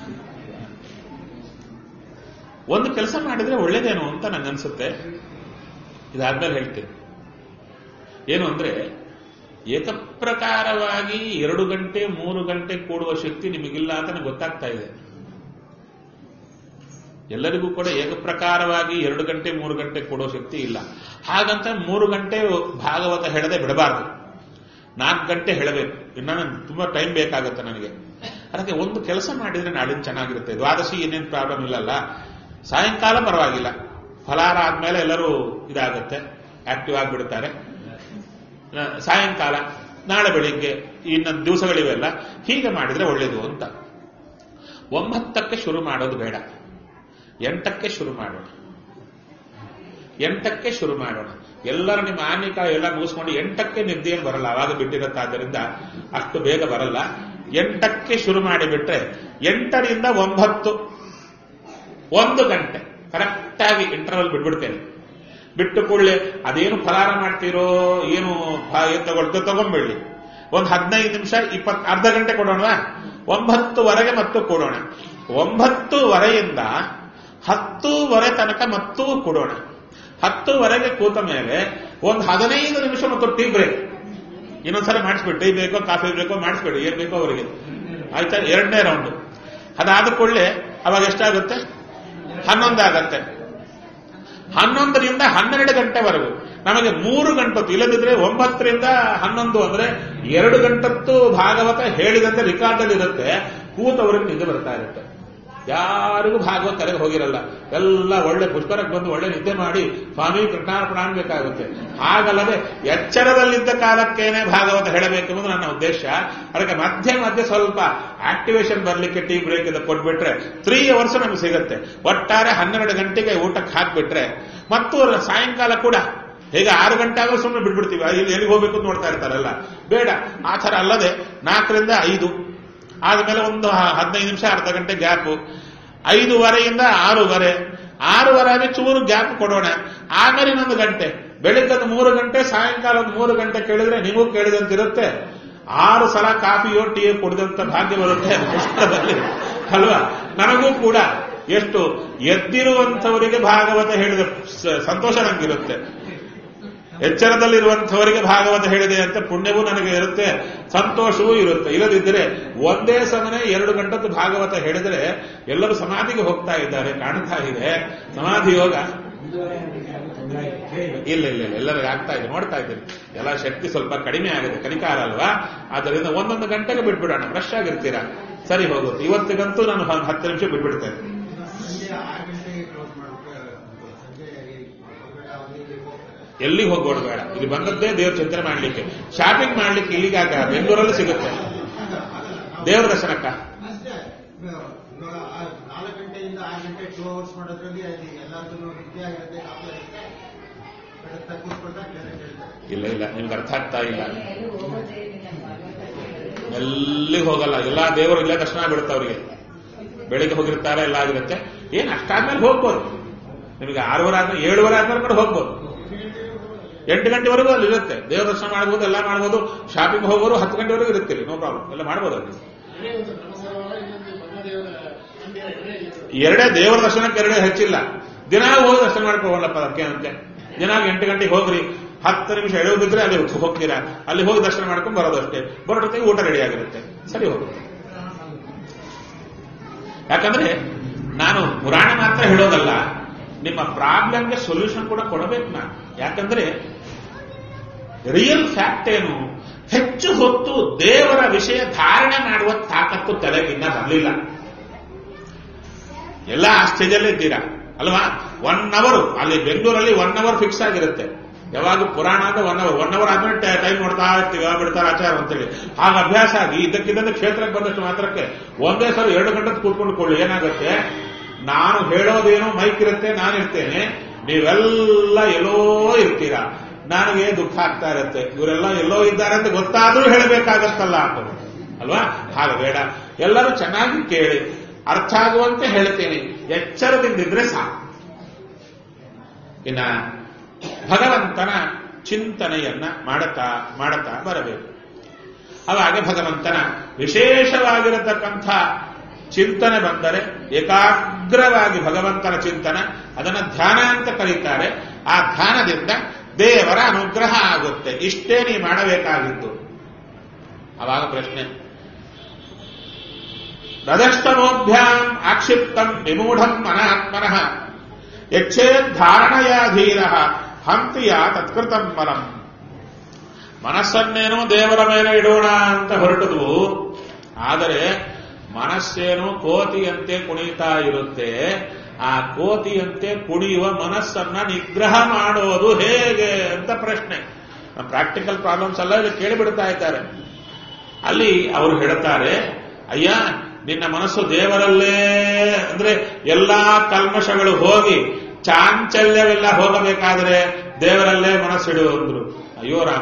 ಒಂದು ಕೆಲಸ ಮಾಡಿದ್ರೆ ಒಳ್ಳೇದೇನು ಅಂತ ನಂಗನ್ಸುತ್ತೆ ಇದಾದ್ಮೇಲೆ ಹೇಳ್ತೀನಿ ಏನು ಅಂದ್ರೆ ಏಕಪ್ರಕಾರವಾಗಿ ಎರಡು ಗಂಟೆ ಮೂರು ಗಂಟೆ ಕೂಡುವ ಶಕ್ತಿ ನಿಮಗಿಲ್ಲ ಅಂತ ನನಗೆ ಗೊತ್ತಾಗ್ತಾ ಇದೆ ಎಲ್ಲರಿಗೂ ಕೂಡ ಏಕಪ್ರಕಾರವಾಗಿ ಎರಡು ಗಂಟೆ ಮೂರು ಗಂಟೆ ಕೊಡೋ ಶಕ್ತಿ ಇಲ್ಲ ಹಾಗಂತ ಮೂರು ಗಂಟೆ ಭಾಗವತ ಹೇಳದೆ ಬಿಡಬಾರ್ದು ನಾಲ್ಕು ಗಂಟೆ ಹೇಳಬೇಕು ಇನ್ನ ತುಂಬಾ ಟೈಮ್ ಬೇಕಾಗುತ್ತೆ ನನಗೆ ಅದಕ್ಕೆ ಒಂದು ಕೆಲಸ ಮಾಡಿದ್ರೆ ನಾಳಿನ ಚೆನ್ನಾಗಿರುತ್ತೆ ದ್ವಾದಶಿ ಏನೇನು ಪ್ರಾಬ್ಲಮ್ ಇಲ್ಲಲ್ಲ ಸಾಯಂಕಾಲ ಪರವಾಗಿಲ್ಲ ಫಲಾರ ಆದ್ಮೇಲೆ ಎಲ್ಲರೂ ಇದಾಗುತ್ತೆ ಆಕ್ಟಿವ್ ಆಗಿಬಿಡ್ತಾರೆ ಸಾಯಂಕಾಲ ನಾಳೆ ಬೆಳಿಗ್ಗೆ ಇನ್ನ ದಿವಸಗಳಿವೆಲ್ಲ ಹೀಗೆ ಮಾಡಿದ್ರೆ ಒಳ್ಳೇದು ಅಂತ ಒಂಬತ್ತಕ್ಕೆ ಶುರು ಮಾಡೋದು ಬೇಡ ಎಂಟಕ್ಕೆ ಶುರು ಮಾಡೋಣ ಎಂಟಕ್ಕೆ ಶುರು ಮಾಡೋಣ ಎಲ್ಲರೂ ನಿಮ್ಮ ಆನಿಕ ಎಲ್ಲ ಮುಗಿಸ್ಕೊಂಡು ಎಂಟಕ್ಕೆ ನಿದ್ದೆ ಏನು ಬರಲ್ಲ ಅವಾಗ ಬಿಟ್ಟಿರುತ್ತಾದ್ದರಿಂದ ಅಷ್ಟು ಬೇಗ ಬರಲ್ಲ ಎಂಟಕ್ಕೆ ಶುರು ಮಾಡಿಬಿಟ್ರೆ ಎಂಟರಿಂದ ಒಂಬತ್ತು ಒಂದು ಗಂಟೆ ಕರೆಕ್ಟಾಗಿ ಇಂಟರ್ವಲ್ ಬಿಟ್ಬಿಡ್ತೇನೆ ಬಿಟ್ಟು ಕೂಡಲೇ ಅದೇನು ಫಲಾರ ಮಾಡ್ತೀರೋ ಏನು ತಗೊಳ್ತೋ ತಗೊಂಡ್ಬಿಡ್ಲಿ ಒಂದು ಹದಿನೈದು ನಿಮಿಷ ಇಪ್ಪತ್ತು ಅರ್ಧ ಗಂಟೆ ಕೊಡೋಣವಾ ಒಂಬತ್ತುವರೆಗೆ ಮತ್ತು ಕೊಡೋಣ ಒಂಬತ್ತುವರೆಯಿಂದ ಹತ್ತೂವರೆ ತನಕ ಮತ್ತೂ ಕೊಡೋಣ ಹತ್ತುವರೆಗೆ ಕೂತ ಮೇಲೆ ಒಂದು ಹದಿನೈದು ನಿಮಿಷ ಮತ್ತು ಟೀ ಬ್ರೇಕ್ ಇನ್ನೊಂದ್ಸಲ ಮಾಡಿಸ್ಬಿಟ್ಟು ಟೀ ಬೇಕೋ ಕಾಫಿ ಬೇಕೋ ಮಾಡಿಸ್ಬೇಡಿ ಏನ್ ಬೇಕೋ ಅವರಿಗೆ ಆಯ್ತಾ ಎರಡನೇ ರೌಂಡ್ ಅದಾದ ಕೂಡಲೇ ಅವಾಗ ಎಷ್ಟಾಗುತ್ತೆ ಹನ್ನೊಂದಾಗತ್ತೆ ಹನ್ನೊಂದರಿಂದ ಹನ್ನೆರಡು ಗಂಟೆವರೆಗೂ ನಮಗೆ ಮೂರು ಗಂಟತ್ತು ಇಲ್ಲದಿದ್ರೆ ಒಂಬತ್ತರಿಂದ ಹನ್ನೊಂದು ಅಂದ್ರೆ ಎರಡು ಗಂಟತ್ತು ಭಾಗವತ ಹೇಳಿದಂತೆ ರಿಕಾರ್ಡಲ್ಲಿ ಇರುತ್ತೆ ಕೂತವರಿಗೆ ನಿದ್ದೆ ಬರ್ತಾ ಇರುತ್ತೆ ಯಾರಿಗೂ ಭಾಗವತ ತಲೆಗೆ ಹೋಗಿರಲ್ಲ ಎಲ್ಲ ಒಳ್ಳೆ ಪುಷ್ಕರಕ್ಕೆ ಬಂದು ಒಳ್ಳೆ ನಿದ್ದೆ ಮಾಡಿ ಸ್ವಾಮಿ ಕೃಷ್ಣಾರ್ಪಣ ಅನ್ಬೇಕಾಗುತ್ತೆ ಹಾಗಲ್ಲದೆ ಎಚ್ಚರದಲ್ಲಿದ್ದ ಕಾಲಕ್ಕೇನೆ ಭಾಗವತ ಹೇಳಬೇಕು ಅನ್ನೋದು ನನ್ನ ಉದ್ದೇಶ ಅದಕ್ಕೆ ಮಧ್ಯೆ ಮಧ್ಯೆ ಸ್ವಲ್ಪ ಆಕ್ಟಿವೇಶನ್ ಬರಲಿಕ್ಕೆ ಟೀ ಬ್ರೇಕ್ ಇದು ಕೊಟ್ಬಿಟ್ರೆ ತ್ರೀ ಅವರ್ಸ್ ನಮ್ಗೆ ಸಿಗುತ್ತೆ ಒಟ್ಟಾರೆ ಹನ್ನೆರಡು ಗಂಟೆಗೆ ಊಟಕ್ಕೆ ಹಾಕ್ಬಿಟ್ರೆ ಮತ್ತು ಸಾಯಂಕಾಲ ಕೂಡ ಹೇಗೆ ಆರು ಗಂಟೆ ಆಗೋ ಸುಮ್ಮನೆ ಬಿಟ್ಬಿಡ್ತೀವಿ ಇಲ್ಲಿ ಎಲ್ಲಿಗೆ ಹೋಗ್ಬೇಕು ಅಂತ ನೋಡ್ತಾ ಇರ್ತಾರಲ್ಲ ಬೇಡ ಆ ಥರ ಅಲ್ಲದೆ ನಾಲ್ಕರಿಂದ ಐದು ಆದ್ಮೇಲೆ ಒಂದು ಹದಿನೈದು ನಿಮಿಷ ಅರ್ಧ ಗಂಟೆ ಗ್ಯಾಪ್ ಐದೂವರೆಯಿಂದ ಆರೂವರೆ ಆರೂವರೆ ಆಗಿ ಚೂರು ಗ್ಯಾಪ್ ಕೊಡೋಣ ಆಮೇಲೆ ಇನ್ನೊಂದು ಗಂಟೆ ಬೆಳಿಗ್ಗೆ ಒಂದು ಮೂರು ಗಂಟೆ ಸಾಯಂಕಾಲ ಒಂದು ಮೂರು ಗಂಟೆ ಕೇಳಿದ್ರೆ ನಿಮಗೂ ಕೇಳಿದಂತಿರುತ್ತೆ ಆರು ಸಲ ಕಾಫಿಯೋ ಟೀಯೋ ಕುಡಿದಂತ ಭಾಗ್ಯ ಬರುತ್ತೆ ಪುಸ್ತಕದಲ್ಲಿ ಅಲ್ವಾ ನನಗೂ ಕೂಡ ಎಷ್ಟು ಎದ್ದಿರುವಂಥವರಿಗೆ ಭಾಗವತ ಹೇಳಿದ ಸಂತೋಷ ನಂಗಿರುತ್ತೆ ಎಚ್ಚರದಲ್ಲಿರುವಂಥವರಿಗೆ ಭಾಗವತ ಹೇಳಿದೆ ಅಂತ ಪುಣ್ಯವೂ ನನಗೆ ಇರುತ್ತೆ ಸಂತೋಷವೂ ಇರುತ್ತೆ ಇಲ್ಲದಿದ್ದರೆ ಒಂದೇ ಸಮನೆ ಎರಡು ಗಂಟದ್ದು ಭಾಗವತ ಹೇಳಿದರೆ ಎಲ್ಲರೂ ಸಮಾಧಿಗೆ ಹೋಗ್ತಾ ಇದ್ದಾರೆ ಕಾಣ್ತಾ ಇದೆ ಸಮಾಧಿ ಯೋಗ ಇಲ್ಲ ಇಲ್ಲ ಇಲ್ಲ ಎಲ್ಲರಿಗೂ ಆಗ್ತಾ ಇದೆ ನೋಡ್ತಾ ಇದ್ದೀನಿ ಎಲ್ಲ ಶಕ್ತಿ ಸ್ವಲ್ಪ ಕಡಿಮೆ ಆಗಿದೆ ಕನಿಕಾಲ ಅಲ್ವಾ ಆದ್ದರಿಂದ ಒಂದೊಂದು ಗಂಟೆಗೆ ಬಿಟ್ಬಿಡೋಣ ಫ್ರೆಶ್ ಆಗಿರ್ತೀರಾ ಸರಿ ಹೋಗುತ್ತೆ ಇವತ್ತಿಗಂತೂ ನಾನು ಹತ್ತು ನಿಮಿಷ ಬಿಟ್ಬಿಡ್ತೇನೆ ಎಲ್ಲಿ ಹೋಗೋದು ಬೇಡ ಇಲ್ಲಿ ಬಂದದ್ದೇ ದೇವ್ರ ಚಿಂತನೆ ಮಾಡ್ಲಿಕ್ಕೆ ಶಾಪಿಂಗ್ ಮಾಡ್ಲಿಕ್ಕೆ ಇಲ್ಲಿಗಾಗ ಬೆಂಗಳೂರಲ್ಲಿ ಸಿಗುತ್ತೆ ದೇವ್ರ ದರ್ಶನಕ್ಕ ನಾಲ್ಕು ಗಂಟೆಯಿಂದ ಆರು ಗಂಟೆ ಟೂ ಅವರ್ಸ್ ಮಾಡೋದ್ರಲ್ಲಿ ಎಲ್ಲಾದ್ರೂ ನಿದ್ದೆ ಆಗಿರುತ್ತೆ ಇಲ್ಲ ಇಲ್ಲ ನಿಮ್ಗೆ ಅರ್ಥ ಆಗ್ತಾ ಇಲ್ಲ ಎಲ್ಲಿಗೆ ಹೋಗಲ್ಲ ಎಲ್ಲಾ ದೇವರು ಇಲ್ಲೇ ದರ್ಶನ ಬಿಡುತ್ತೆ ಅವರಿಗೆ ಬೆಳಿಗ್ಗೆ ಹೋಗಿರ್ತಾರೆ ಎಲ್ಲ ಆಗಿರುತ್ತೆ ಏನ್ ಅಷ್ಟಾದ್ಮೇಲೆ ಹೋಗ್ಬೋದು ನಿಮಗೆ ಆರೂವರೆ ಆದ್ಮೇಲೆ ಏಳುವರೆ ಆದ್ಮೇಲೆ ಕೂಡ ಹೋಗ್ಬೋದು ಎಂಟು ಗಂಟೆವರೆಗೂ ಅಲ್ಲಿ ಇರುತ್ತೆ ದೇವ್ರ ದರ್ಶನ ಮಾಡ್ಬೋದು ಎಲ್ಲ ಮಾಡ್ಬೋದು ಶಾಪಿಂಗ್ ಹೋಗೋರು ಹತ್ತು ಗಂಟೆವರೆಗೂ ಇರುತ್ತೀರಿ ನೋ ಪ್ರಾಬ್ಲಮ್ ಎಲ್ಲ ಮಾಡ್ಬೋದು ಅಲ್ಲಿ ಎರಡೇ ದೇವರ ದರ್ಶನಕ್ಕೆ ಎರಡೇ ಹೆಚ್ಚಿಲ್ಲ ದಿನ ಹೋಗಿ ದರ್ಶನ ಮಾಡ್ಕೋವಲ್ಲಪ್ಪ ಅದಕ್ಕೆ ಅಂತೆ ದಿನ ಎಂಟು ಗಂಟೆಗೆ ಹೋಗ್ರಿ ಹತ್ತು ನಿಮಿಷ ಎಳೆಯೋದಿದ್ರೆ ಅಲ್ಲಿ ಹೋಗ್ತೀರಾ ಅಲ್ಲಿ ಹೋಗಿ ದರ್ಶನ ಮಾಡ್ಕೊಂಡು ಬರೋದಷ್ಟೇ ಬರೋದಕ್ಕೆ ಊಟ ರೆಡಿ ಆಗಿರುತ್ತೆ ಸರಿ ಹೋಗುತ್ತೆ ಯಾಕಂದ್ರೆ ನಾನು ಪುರಾಣ ಮಾತ್ರ ಹೇಳೋದಲ್ಲ ನಿಮ್ಮ ಪ್ರಾಬ್ಲಮ್ಗೆ ಸೊಲ್ಯೂಷನ್ ಕೂಡ ಕೊಡಬೇಕು ನಾನು ಯಾಕಂದ್ರೆ ರಿಯಲ್ ಫ್ಯಾಕ್ಟ್ ಏನು ಹೆಚ್ಚು ಹೊತ್ತು ದೇವರ ವಿಷಯ ಧಾರಣೆ ಮಾಡುವ ತಾಕತ್ತು ತಲೆಗಿನ್ನ ಬರಲಿಲ್ಲ ಎಲ್ಲ ಆ ಸ್ಟೇಜಲ್ಲೇ ಇದ್ದೀರಾ ಅಲ್ವಾ ಒನ್ ಅವರ್ ಅಲ್ಲಿ ಬೆಂಗಳೂರಲ್ಲಿ ಒನ್ ಅವರ್ ಫಿಕ್ಸ್ ಆಗಿರುತ್ತೆ ಯಾವಾಗ ಪುರಾಣ ಅಂದ್ರೆ ಒನ್ ಅವರ್ ಒನ್ ಅವರ್ ಆದ್ಮೇಲೆ ಟೈಮ್ ನೋಡ್ತಾ ಇರ್ತೀವಿ ಯಾವಾಗ ಬಿಡ್ತಾರೆ ಆಚಾರ ಅಂತೇಳಿ ಆಗ ಅಭ್ಯಾಸ ಆಗಿ ಇದಕ್ಕಿದ್ದಂತೆ ಕ್ಷೇತ್ರಕ್ಕೆ ಬಂದಷ್ಟು ಮಾತ್ರಕ್ಕೆ ಒಂದೇ ಸಲ ಎರಡು ಗಂಟೆ ಕೂತ್ಕೊಂಡು ಕೊಳ್ಳಿ ಏನಾಗುತ್ತೆ ನಾನು ಹೇಳೋದೇನೋ ಮೈಕ್ ಇರುತ್ತೆ ನಾನು ಇರ್ತೇನೆ ನೀವೆಲ್ಲ ಎಲ್ಲೋ ಇರ್ತೀರಾ ನನಗೆ ದುಃಖ ಆಗ್ತಾ ಇರುತ್ತೆ ಇವರೆಲ್ಲ ಎಲ್ಲೋ ಇದ್ದಾರೆ ಅಂತ ಗೊತ್ತಾದ್ರೂ ಹೇಳಬೇಕಾಗತ್ತಲ್ಲ ಅಂತ ಅಲ್ವಾ ಹಾಗೆ ಬೇಡ ಎಲ್ಲರೂ ಚೆನ್ನಾಗಿ ಕೇಳಿ ಅರ್ಥ ಆಗುವಂತೆ ಹೇಳ್ತೇನೆ ಎಚ್ಚರದಿಂದಿದ್ರೆ ಸಾಕು ಇನ್ನ ಭಗವಂತನ ಚಿಂತನೆಯನ್ನ ಮಾಡುತ್ತಾ ಮಾಡುತ್ತಾ ಬರಬೇಕು ಅವಾಗ ಭಗವಂತನ ವಿಶೇಷವಾಗಿರತಕ್ಕಂಥ ಚಿಂತನೆ ಬಂದರೆ ಏಕಾಗ್ರವಾಗಿ ಭಗವಂತನ ಚಿಂತನೆ ಅದನ್ನು ಧ್ಯಾನ ಅಂತ ಕರೀತಾರೆ ಆ ಧ್ಯಾನದಿಂದ ದೇವರ ಅನುಗ್ರಹ ಆಗುತ್ತೆ ಇಷ್ಟೇ ನೀ ಮಾಡಬೇಕಾಗಿದ್ದು ಅವಾಗ ಪ್ರಶ್ನೆ ರದಷ್ಟಮೋಭ್ಯಾಂ ಆಕ್ಷಿಪ್ತಂ ವಿಮೂಢಂ ಮನಾತ್ಮನಃ ಯಚ್ಛೇದ್ಧಾರಣಯಾಧೀರ ಹಂತಿಯ ತತ್ಕೃತಂ ಮರಂ ಮನಸ್ಸನ್ನೇನೋ ದೇವರ ಮೇಲೆ ಇಡೋಣ ಅಂತ ಹೊರಟದು ಆದರೆ ಮನಸ್ಸೇನೋ ಕೋತಿಯಂತೆ ಕುಣಿತಾ ಇರುತ್ತೆ ಆ ಕೋತಿಯಂತೆ ಕುಣಿಯುವ ಮನಸ್ಸನ್ನ ನಿಗ್ರಹ ಮಾಡೋದು ಹೇಗೆ ಅಂತ ಪ್ರಶ್ನೆ ಪ್ರಾಕ್ಟಿಕಲ್ ಪ್ರಾಬ್ಲಮ್ಸ್ ಎಲ್ಲ ಇಲ್ಲಿ ಕೇಳಿಬಿಡ್ತಾ ಇದ್ದಾರೆ ಅಲ್ಲಿ ಅವರು ಹೇಳ್ತಾರೆ ಅಯ್ಯ ನಿನ್ನ ಮನಸ್ಸು ದೇವರಲ್ಲೇ ಅಂದ್ರೆ ಎಲ್ಲಾ ಕಲ್ಮಶಗಳು ಹೋಗಿ ಚಾಂಚಲ್ಯವೆಲ್ಲ ಹೋಗಬೇಕಾದ್ರೆ ದೇವರಲ್ಲೇ ಮನಸ್ಸಿಡು ಅಂದ್ರು ಅಯ್ಯೋ ರಾಮ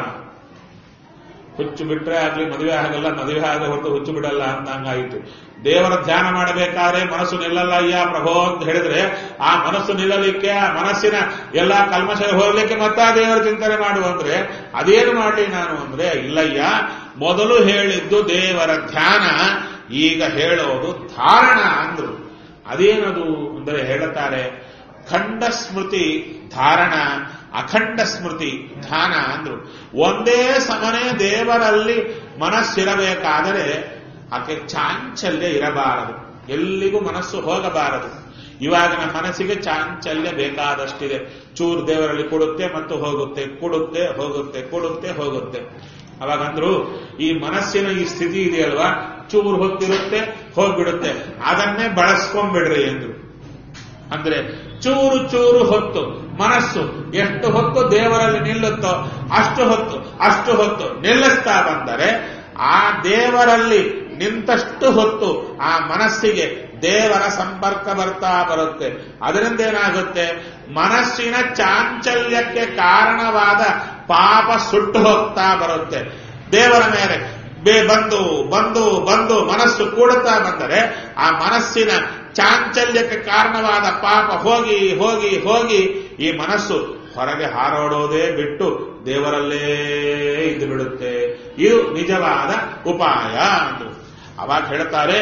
ಹುಚ್ಚು ಬಿಟ್ರೆ ಆಗ್ಲಿ ಮದುವೆ ಆಗಲ್ಲ ಮದುವೆ ಆಗ ಹೊರತು ಹುಚ್ಚು ಬಿಡಲ್ಲ ಅಂತ ಹಂಗಾಯಿತು ದೇವರ ಧ್ಯಾನ ಮಾಡಬೇಕಾದ್ರೆ ಮನಸ್ಸು ನಿಲ್ಲಲ್ಲ ಅಯ್ಯ ಪ್ರಭೋ ಅಂತ ಹೇಳಿದ್ರೆ ಆ ಮನಸ್ಸು ನಿಲ್ಲಲಿಕ್ಕೆ ಆ ಮನಸ್ಸಿನ ಎಲ್ಲಾ ಕಲ್ಮಶ ಹೋಗ್ಲಿಕ್ಕೆ ಮತ್ತ ದೇವರ ಚಿಂತನೆ ಮಾಡು ಅಂದ್ರೆ ಅದೇನು ಮಾಡಲಿ ನಾನು ಅಂದ್ರೆ ಇಲ್ಲಯ್ಯ ಮೊದಲು ಹೇಳಿದ್ದು ದೇವರ ಧ್ಯಾನ ಈಗ ಹೇಳೋದು ಧಾರಣ ಅಂದ್ರು ಅದೇನದು ಅಂದರೆ ಹೇಳುತ್ತಾರೆ ಖಂಡ ಸ್ಮೃತಿ ಧಾರಣ ಅಖಂಡ ಸ್ಮೃತಿ ಧ್ಯಾನ ಅಂದ್ರು ಒಂದೇ ಸಮನೆ ದೇವರಲ್ಲಿ ಮನಸ್ಸಿರಬೇಕಾದರೆ ಆಕೆ ಚಾಂಚಲ್ಯ ಇರಬಾರದು ಎಲ್ಲಿಗೂ ಮನಸ್ಸು ಹೋಗಬಾರದು ಇವಾಗ ನಮ್ಮ ಮನಸ್ಸಿಗೆ ಚಾಂಚಲ್ಯ ಬೇಕಾದಷ್ಟಿದೆ ಚೂರು ದೇವರಲ್ಲಿ ಕೊಡುತ್ತೆ ಮತ್ತು ಹೋಗುತ್ತೆ ಕೊಡುತ್ತೆ ಹೋಗುತ್ತೆ ಕೊಡುತ್ತೆ ಹೋಗುತ್ತೆ ಅವಾಗಂದ್ರು ಈ ಮನಸ್ಸಿನ ಈ ಸ್ಥಿತಿ ಇದೆಯಲ್ವಾ ಚೂರು ಹೊತ್ತಿರುತ್ತೆ ಹೋಗ್ಬಿಡುತ್ತೆ ಅದನ್ನೇ ಬಳಸ್ಕೊಂಡ್ಬಿಡ್ರಿ ಎಂದ್ರು ಅಂದ್ರೆ ಚೂರು ಚೂರು ಹೊತ್ತು ಮನಸ್ಸು ಎಷ್ಟು ಹೊತ್ತು ದೇವರಲ್ಲಿ ನಿಲ್ಲುತ್ತೋ ಅಷ್ಟು ಹೊತ್ತು ಅಷ್ಟು ಹೊತ್ತು ನಿಲ್ಲಿಸ್ತಾ ಬಂದರೆ ಆ ದೇವರಲ್ಲಿ ನಿಂತಷ್ಟು ಹೊತ್ತು ಆ ಮನಸ್ಸಿಗೆ ದೇವರ ಸಂಪರ್ಕ ಬರ್ತಾ ಬರುತ್ತೆ ಅದರಿಂದ ಏನಾಗುತ್ತೆ ಮನಸ್ಸಿನ ಚಾಂಚಲ್ಯಕ್ಕೆ ಕಾರಣವಾದ ಪಾಪ ಸುಟ್ಟು ಹೋಗ್ತಾ ಬರುತ್ತೆ ದೇವರ ಮೇಲೆ ಬೇ ಬಂದು ಬಂದು ಬಂದು ಮನಸ್ಸು ಕೂಡುತ್ತಾ ಬಂದರೆ ಆ ಮನಸ್ಸಿನ ಚಾಂಚಲ್ಯಕ್ಕೆ ಕಾರಣವಾದ ಪಾಪ ಹೋಗಿ ಹೋಗಿ ಹೋಗಿ ಈ ಮನಸ್ಸು ಹೊರಗೆ ಹಾರಾಡೋದೇ ಬಿಟ್ಟು ದೇವರಲ್ಲೇ ಇದ್ದು ಬಿಡುತ್ತೆ ಇದು ನಿಜವಾದ ಉಪಾಯ ಅಂದ್ರು ಅವಾಗ ಹೇಳ್ತಾರೆ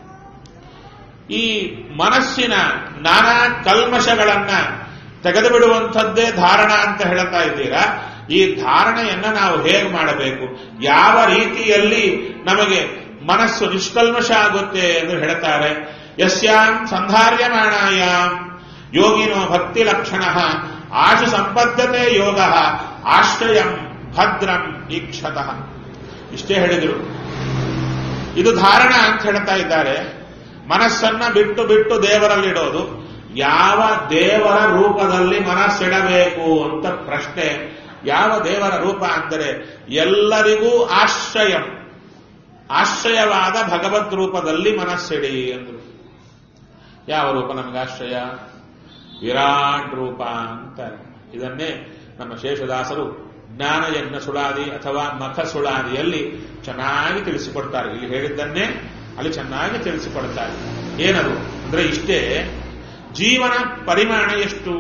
ಈ ಮನಸ್ಸಿನ ನಾನಾ ಕಲ್ಮಶಗಳನ್ನ ತೆಗೆದು ಬಿಡುವಂಥದ್ದೇ ಧಾರಣ ಅಂತ ಹೇಳ್ತಾ ಇದ್ದೀರಾ ಈ ಧಾರಣೆಯನ್ನ ನಾವು ಹೇಗೆ ಮಾಡಬೇಕು ಯಾವ ರೀತಿಯಲ್ಲಿ ನಮಗೆ ಮನಸ್ಸು ನಿಷ್ಕಲ್ಮಶ ಆಗುತ್ತೆ ಎಂದು ಹೇಳ್ತಾರೆ ಯಸ್ಯಾಂ ಸಂಧಾರ್ಯಮಾಣಾಯಾಮ್ ಯೋಗಿನೋ ಭಕ್ತಿ ಲಕ್ಷಣ ಆಶು ಸಂಬದ್ಧತೆ ಯೋಗ ಆಶ್ರಯಂ ಭದ್ರಂ ಈಕ್ಷತಃ ಇಷ್ಟೇ ಹೇಳಿದರು ಇದು ಧಾರಣ ಅಂತ ಹೇಳ್ತಾ ಇದ್ದಾರೆ ಮನಸ್ಸನ್ನ ಬಿಟ್ಟು ಬಿಟ್ಟು ದೇವರಲ್ಲಿಡೋದು ಯಾವ ದೇವರ ರೂಪದಲ್ಲಿ ಮನಸ್ಸಿಡಬೇಕು ಅಂತ ಪ್ರಶ್ನೆ ಯಾವ ದೇವರ ರೂಪ ಅಂದರೆ ಎಲ್ಲರಿಗೂ ಆಶ್ರಯಂ ಆಶ್ರಯವಾದ ಭಗವದ್ ರೂಪದಲ್ಲಿ ಮನಸ್ಸಿಡಿ ಅಂದ್ರು ಯಾವ ರೂಪ ನಮಗೆ ಆಶ್ರಯ ವಿರಾಟ್ ರೂಪ ಅಂತಾರೆ ಇದನ್ನೇ ನಮ್ಮ ಶೇಷದಾಸರು ಜ್ಞಾನಯಜ್ಞ ಸುಳಾದಿ ಅಥವಾ ಮಖ ಸುಳಾದಿಯಲ್ಲಿ ಚೆನ್ನಾಗಿ ತಿಳಿಸಿಕೊಡ್ತಾರೆ ಇಲ್ಲಿ ಹೇಳಿದ್ದನ್ನೇ ಅಲ್ಲಿ ಚೆನ್ನಾಗಿ ತಿಳಿಸಿಕೊಡ್ತಾರೆ ಏನದು ಅಂದ್ರೆ ಇಷ್ಟೇ ಜೀವನ ಪರಿಮಾಣ ಎಷ್ಟು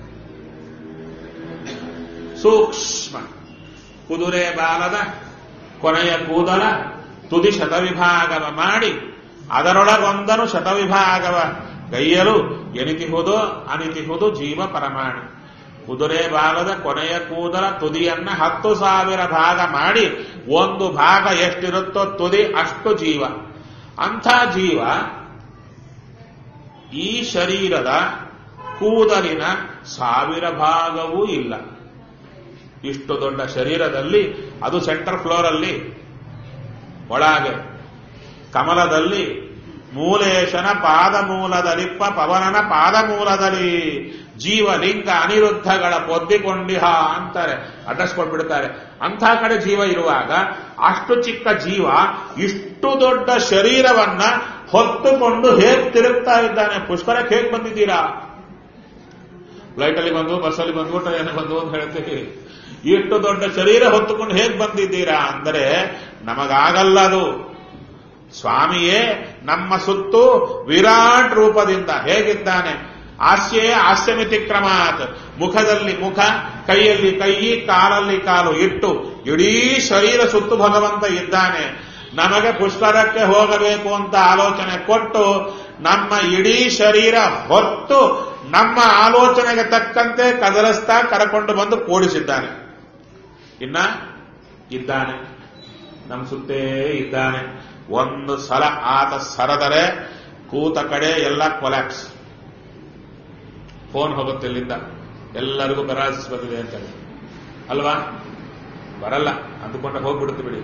ಸೂಕ್ಷ್ಮ ಕುದುರೆ ಬಾಲದ ಕೊನೆಯ ಕೂದಲ ತುದಿ ಶತವಿಭಾಗವ ಮಾಡಿ ಅದರೊಳಗೊಂದನು ಶತವಿಭಾಗವ ಗೈಯಲು ಎನಿತಿಹುದು ಅನಿತಿಹುದು ಜೀವ ಪರಮಾಣು ಕುದುರೆ ಭಾಗದ ಕೊನೆಯ ಕೂದಲ ತುದಿಯನ್ನ ಹತ್ತು ಸಾವಿರ ಭಾಗ ಮಾಡಿ ಒಂದು ಭಾಗ ಎಷ್ಟಿರುತ್ತೋ ತುದಿ ಅಷ್ಟು ಜೀವ ಅಂಥ ಜೀವ ಈ ಶರೀರದ ಕೂದಲಿನ ಸಾವಿರ ಭಾಗವೂ ಇಲ್ಲ ಇಷ್ಟು ದೊಡ್ಡ ಶರೀರದಲ್ಲಿ ಅದು ಸೆಂಟರ್ ಫ್ಲೋರ್ ಅಲ್ಲಿ ಒಳಗೆ ಕಮಲದಲ್ಲಿ ಮೂಲೇಶನ ಪಾದಮೂಲದಲಿಪ್ಪ ಪವನನ ಪಾದಮೂಲದಲ್ಲಿ ಜೀವಲಿಂಗ ಅನಿರುದ್ಧಗಳ ಪೊದ್ದಿಕೊಂಡಿಹ ಅಂತಾರೆ ಅಡ್ರೆಸ್ ಕೊಟ್ಬಿಡ್ತಾರೆ ಅಂಥ ಕಡೆ ಜೀವ ಇರುವಾಗ ಅಷ್ಟು ಚಿಕ್ಕ ಜೀವ ಇಷ್ಟು ದೊಡ್ಡ ಶರೀರವನ್ನ ಹೊತ್ತುಕೊಂಡು ಹೇಗ್ ತಿರುಗ್ತಾ ಇದ್ದಾನೆ ಪುಷ್ಕರಕ್ಕೆ ಹೇಗ್ ಬಂದಿದ್ದೀರಾ ಫ್ಲೈಟಲ್ಲಿ ಬಂದು ಬಸ್ಸಲ್ಲಿ ಬಂದು ಟ್ರೈನ್ ಬಂದು ಅಂತ ಹೇಳ್ತೀವಿ ಇಷ್ಟು ದೊಡ್ಡ ಶರೀರ ಹೊತ್ತುಕೊಂಡು ಹೇಗ್ ಬಂದಿದ್ದೀರಾ ಅಂದರೆ ನಮಗಾಗಲ್ಲ ಅದು ಸ್ವಾಮಿಯೇ ನಮ್ಮ ಸುತ್ತು ವಿರಾಟ್ ರೂಪದಿಂದ ಹೇಗಿದ್ದಾನೆ ಹಾಸ್ಯೇ ಹಾಸ್ಯಮಿತಿ ಕ್ರಮಾತ್ ಮುಖದಲ್ಲಿ ಮುಖ ಕೈಯಲ್ಲಿ ಕೈ ಕಾಲಲ್ಲಿ ಕಾಲು ಇಟ್ಟು ಇಡೀ ಶರೀರ ಸುತ್ತು ಭಗವಂತ ಇದ್ದಾನೆ ನಮಗೆ ಪುಷ್ಕರಕ್ಕೆ ಹೋಗಬೇಕು ಅಂತ ಆಲೋಚನೆ ಕೊಟ್ಟು ನಮ್ಮ ಇಡೀ ಶರೀರ ಹೊತ್ತು ನಮ್ಮ ಆಲೋಚನೆಗೆ ತಕ್ಕಂತೆ ಕದಲಿಸ್ತಾ ಕರಕೊಂಡು ಬಂದು ಕೂಡಿಸಿದ್ದಾನೆ ಇನ್ನ ಇದ್ದಾನೆ ನಮ್ಮ ಸುತ್ತೇ ಇದ್ದಾನೆ ಒಂದು ಸಲ ಆತ ಸರದರೆ ಕೂತ ಕಡೆ ಎಲ್ಲ ಕೊಲ್ಯಾಪ್ಸ್ ಫೋನ್ ಹೋಗುತ್ತೆ ಇಲ್ಲಿಂದ ಎಲ್ಲರಿಗೂ ಪೆರಾಲಿಸಿಸ್ ಬಂದಿದೆ ಅಂತ ಅಲ್ವಾ ಬರಲ್ಲ ಅಂದುಕೊಂಡ ಹೋಗ್ಬಿಡುತ್ತೆ ಬಿಡಿ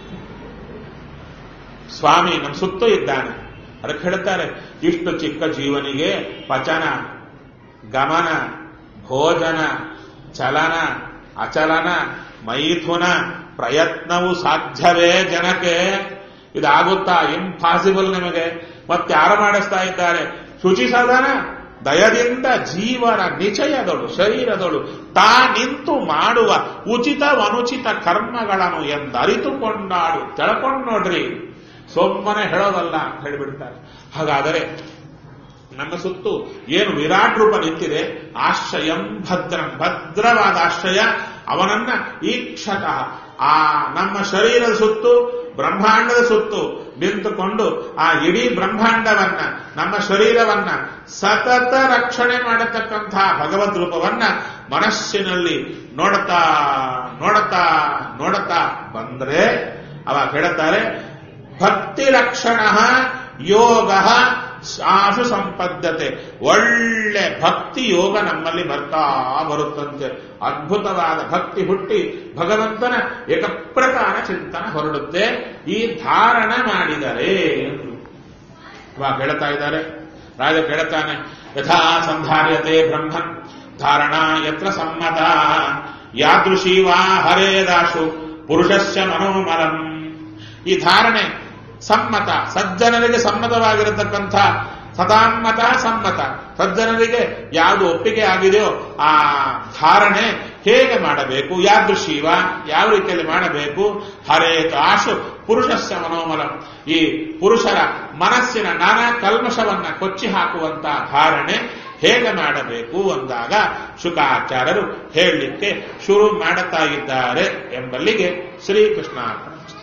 ಸ್ವಾಮಿ ನಮ್ಮ ಸುತ್ತೂ ಇದ್ದಾನೆ ಅದಕ್ಕೆ ಹೇಳ್ತಾರೆ ಇಷ್ಟು ಚಿಕ್ಕ ಜೀವನಿಗೆ ಪಚನ ಗಮನ ಭೋಜನ ಚಲನ ಅಚಲನ ಮೈಥುನ ಪ್ರಯತ್ನವು ಸಾಧ್ಯವೇ ಜನಕ್ಕೆ ಇದಾಗುತ್ತಾ ಇಂಪಾಸಿಬಲ್ ನಿಮಗೆ ಮತ್ತೆ ಯಾರು ಮಾಡಿಸ್ತಾ ಇದ್ದಾರೆ ಶುಚಿ ಸದನ ದಯದಿಂದ ಜೀವನ ನಿಚಯದಳು ಶರೀರದಳು ತಾ ನಿಂತು ಮಾಡುವ ಉಚಿತ ಅನುಚಿತ ಕರ್ಮಗಳನ್ನು ಎಂದರಿತುಕೊಂಡಾಡು ತೆಳ್ಕೊಂಡು ನೋಡ್ರಿ ಸೊಮ್ಮನೆ ಹೇಳೋದಲ್ಲ ಅಂತ ಹೇಳಿಬಿಡ್ತಾರೆ ಹಾಗಾದರೆ ನಮ್ಮ ಸುತ್ತು ಏನು ವಿರಾಟ್ ರೂಪ ನಿಂತಿದೆ ಆಶ್ರಯಂ ಭದ್ರಂ ಭದ್ರವಾದ ಆಶ್ರಯ ಅವನನ್ನ ಈಕ್ಷತಃ ಆ ನಮ್ಮ ಶರೀರದ ಸುತ್ತು ಬ್ರಹ್ಮಾಂಡದ ಸುತ್ತು ನಿಂತುಕೊಂಡು ಆ ಇಡೀ ಬ್ರಹ್ಮಾಂಡವನ್ನ ನಮ್ಮ ಶರೀರವನ್ನ ಸತತ ರಕ್ಷಣೆ ಮಾಡತಕ್ಕಂತಹ ಭಗವದ್ ರೂಪವನ್ನ ಮನಸ್ಸಿನಲ್ಲಿ ನೋಡುತ್ತಾ ನೋಡುತ್ತಾ ನೋಡುತ್ತಾ ಬಂದ್ರೆ ಅವಾಗ ಹೇಳುತ್ತಾರೆ ಭಕ್ತಿ ಲಕ್ಷಣ ಯೋಗ ಆಶು ಸಂಪದ್ಯತೆ ಒಳ್ಳೆ ಭಕ್ತಿ ಯೋಗ ನಮ್ಮಲ್ಲಿ ಬರ್ತಾ ಬರುತ್ತಂತೆ ಅದ್ಭುತವಾದ ಭಕ್ತಿ ಹುಟ್ಟಿ ಭಗವಂತನ ಏಕಪ್ರಕಾರ ಚಿಂತನ ಹೊರಡುತ್ತೆ ಈ ಧಾರಣ ಮಾಡಿದರೆ ಇವಾಗ ಹೇಳ್ತಾ ಇದ್ದಾರೆ ರಾಜ ಕೇಳುತ್ತಾನೆ ಯಥಾ ಸಂಧಾರ್ಯತೆ ಬ್ರಹ್ಮನ್ ಧಾರಣ ಯತ್ರ ಸಮ್ಮತ ಯಾದೃಶಿ ವಾ ಹರೇದಾಶು ಪುರುಷಸ್ಯ ಮನೋಮಲಂ ಈ ಧಾರಣೆ ಸಮ್ಮತ ಸಜ್ಜನರಿಗೆ ಸಮ್ಮತವಾಗಿರತಕ್ಕಂಥ ಸತಾನ್ಮತ ಸಮ್ಮತ ಸಜ್ಜನರಿಗೆ ಯಾವುದು ಒಪ್ಪಿಗೆ ಆಗಿದೆಯೋ ಆ ಧಾರಣೆ ಹೇಗೆ ಮಾಡಬೇಕು ಯಾದೃಶೀವ ಯಾವ ರೀತಿಯಲ್ಲಿ ಮಾಡಬೇಕು ಹರೇತ ಆಶು ಪುರುಷಸ್ಯ ಮನೋಮಲ ಈ ಪುರುಷರ ಮನಸ್ಸಿನ ನಾನಾ ಕಲ್ಮಶವನ್ನ ಕೊಚ್ಚಿ ಹಾಕುವಂತಹ ಧಾರಣೆ ಹೇಗೆ ಮಾಡಬೇಕು ಅಂದಾಗ ಶುಕಾಚಾರ್ಯರು ಹೇಳಲಿಕ್ಕೆ ಶುರು ಮಾಡುತ್ತಾ ಇದ್ದಾರೆ ಎಂಬಲ್ಲಿಗೆ ಶ್ರೀಕೃಷ್ಣ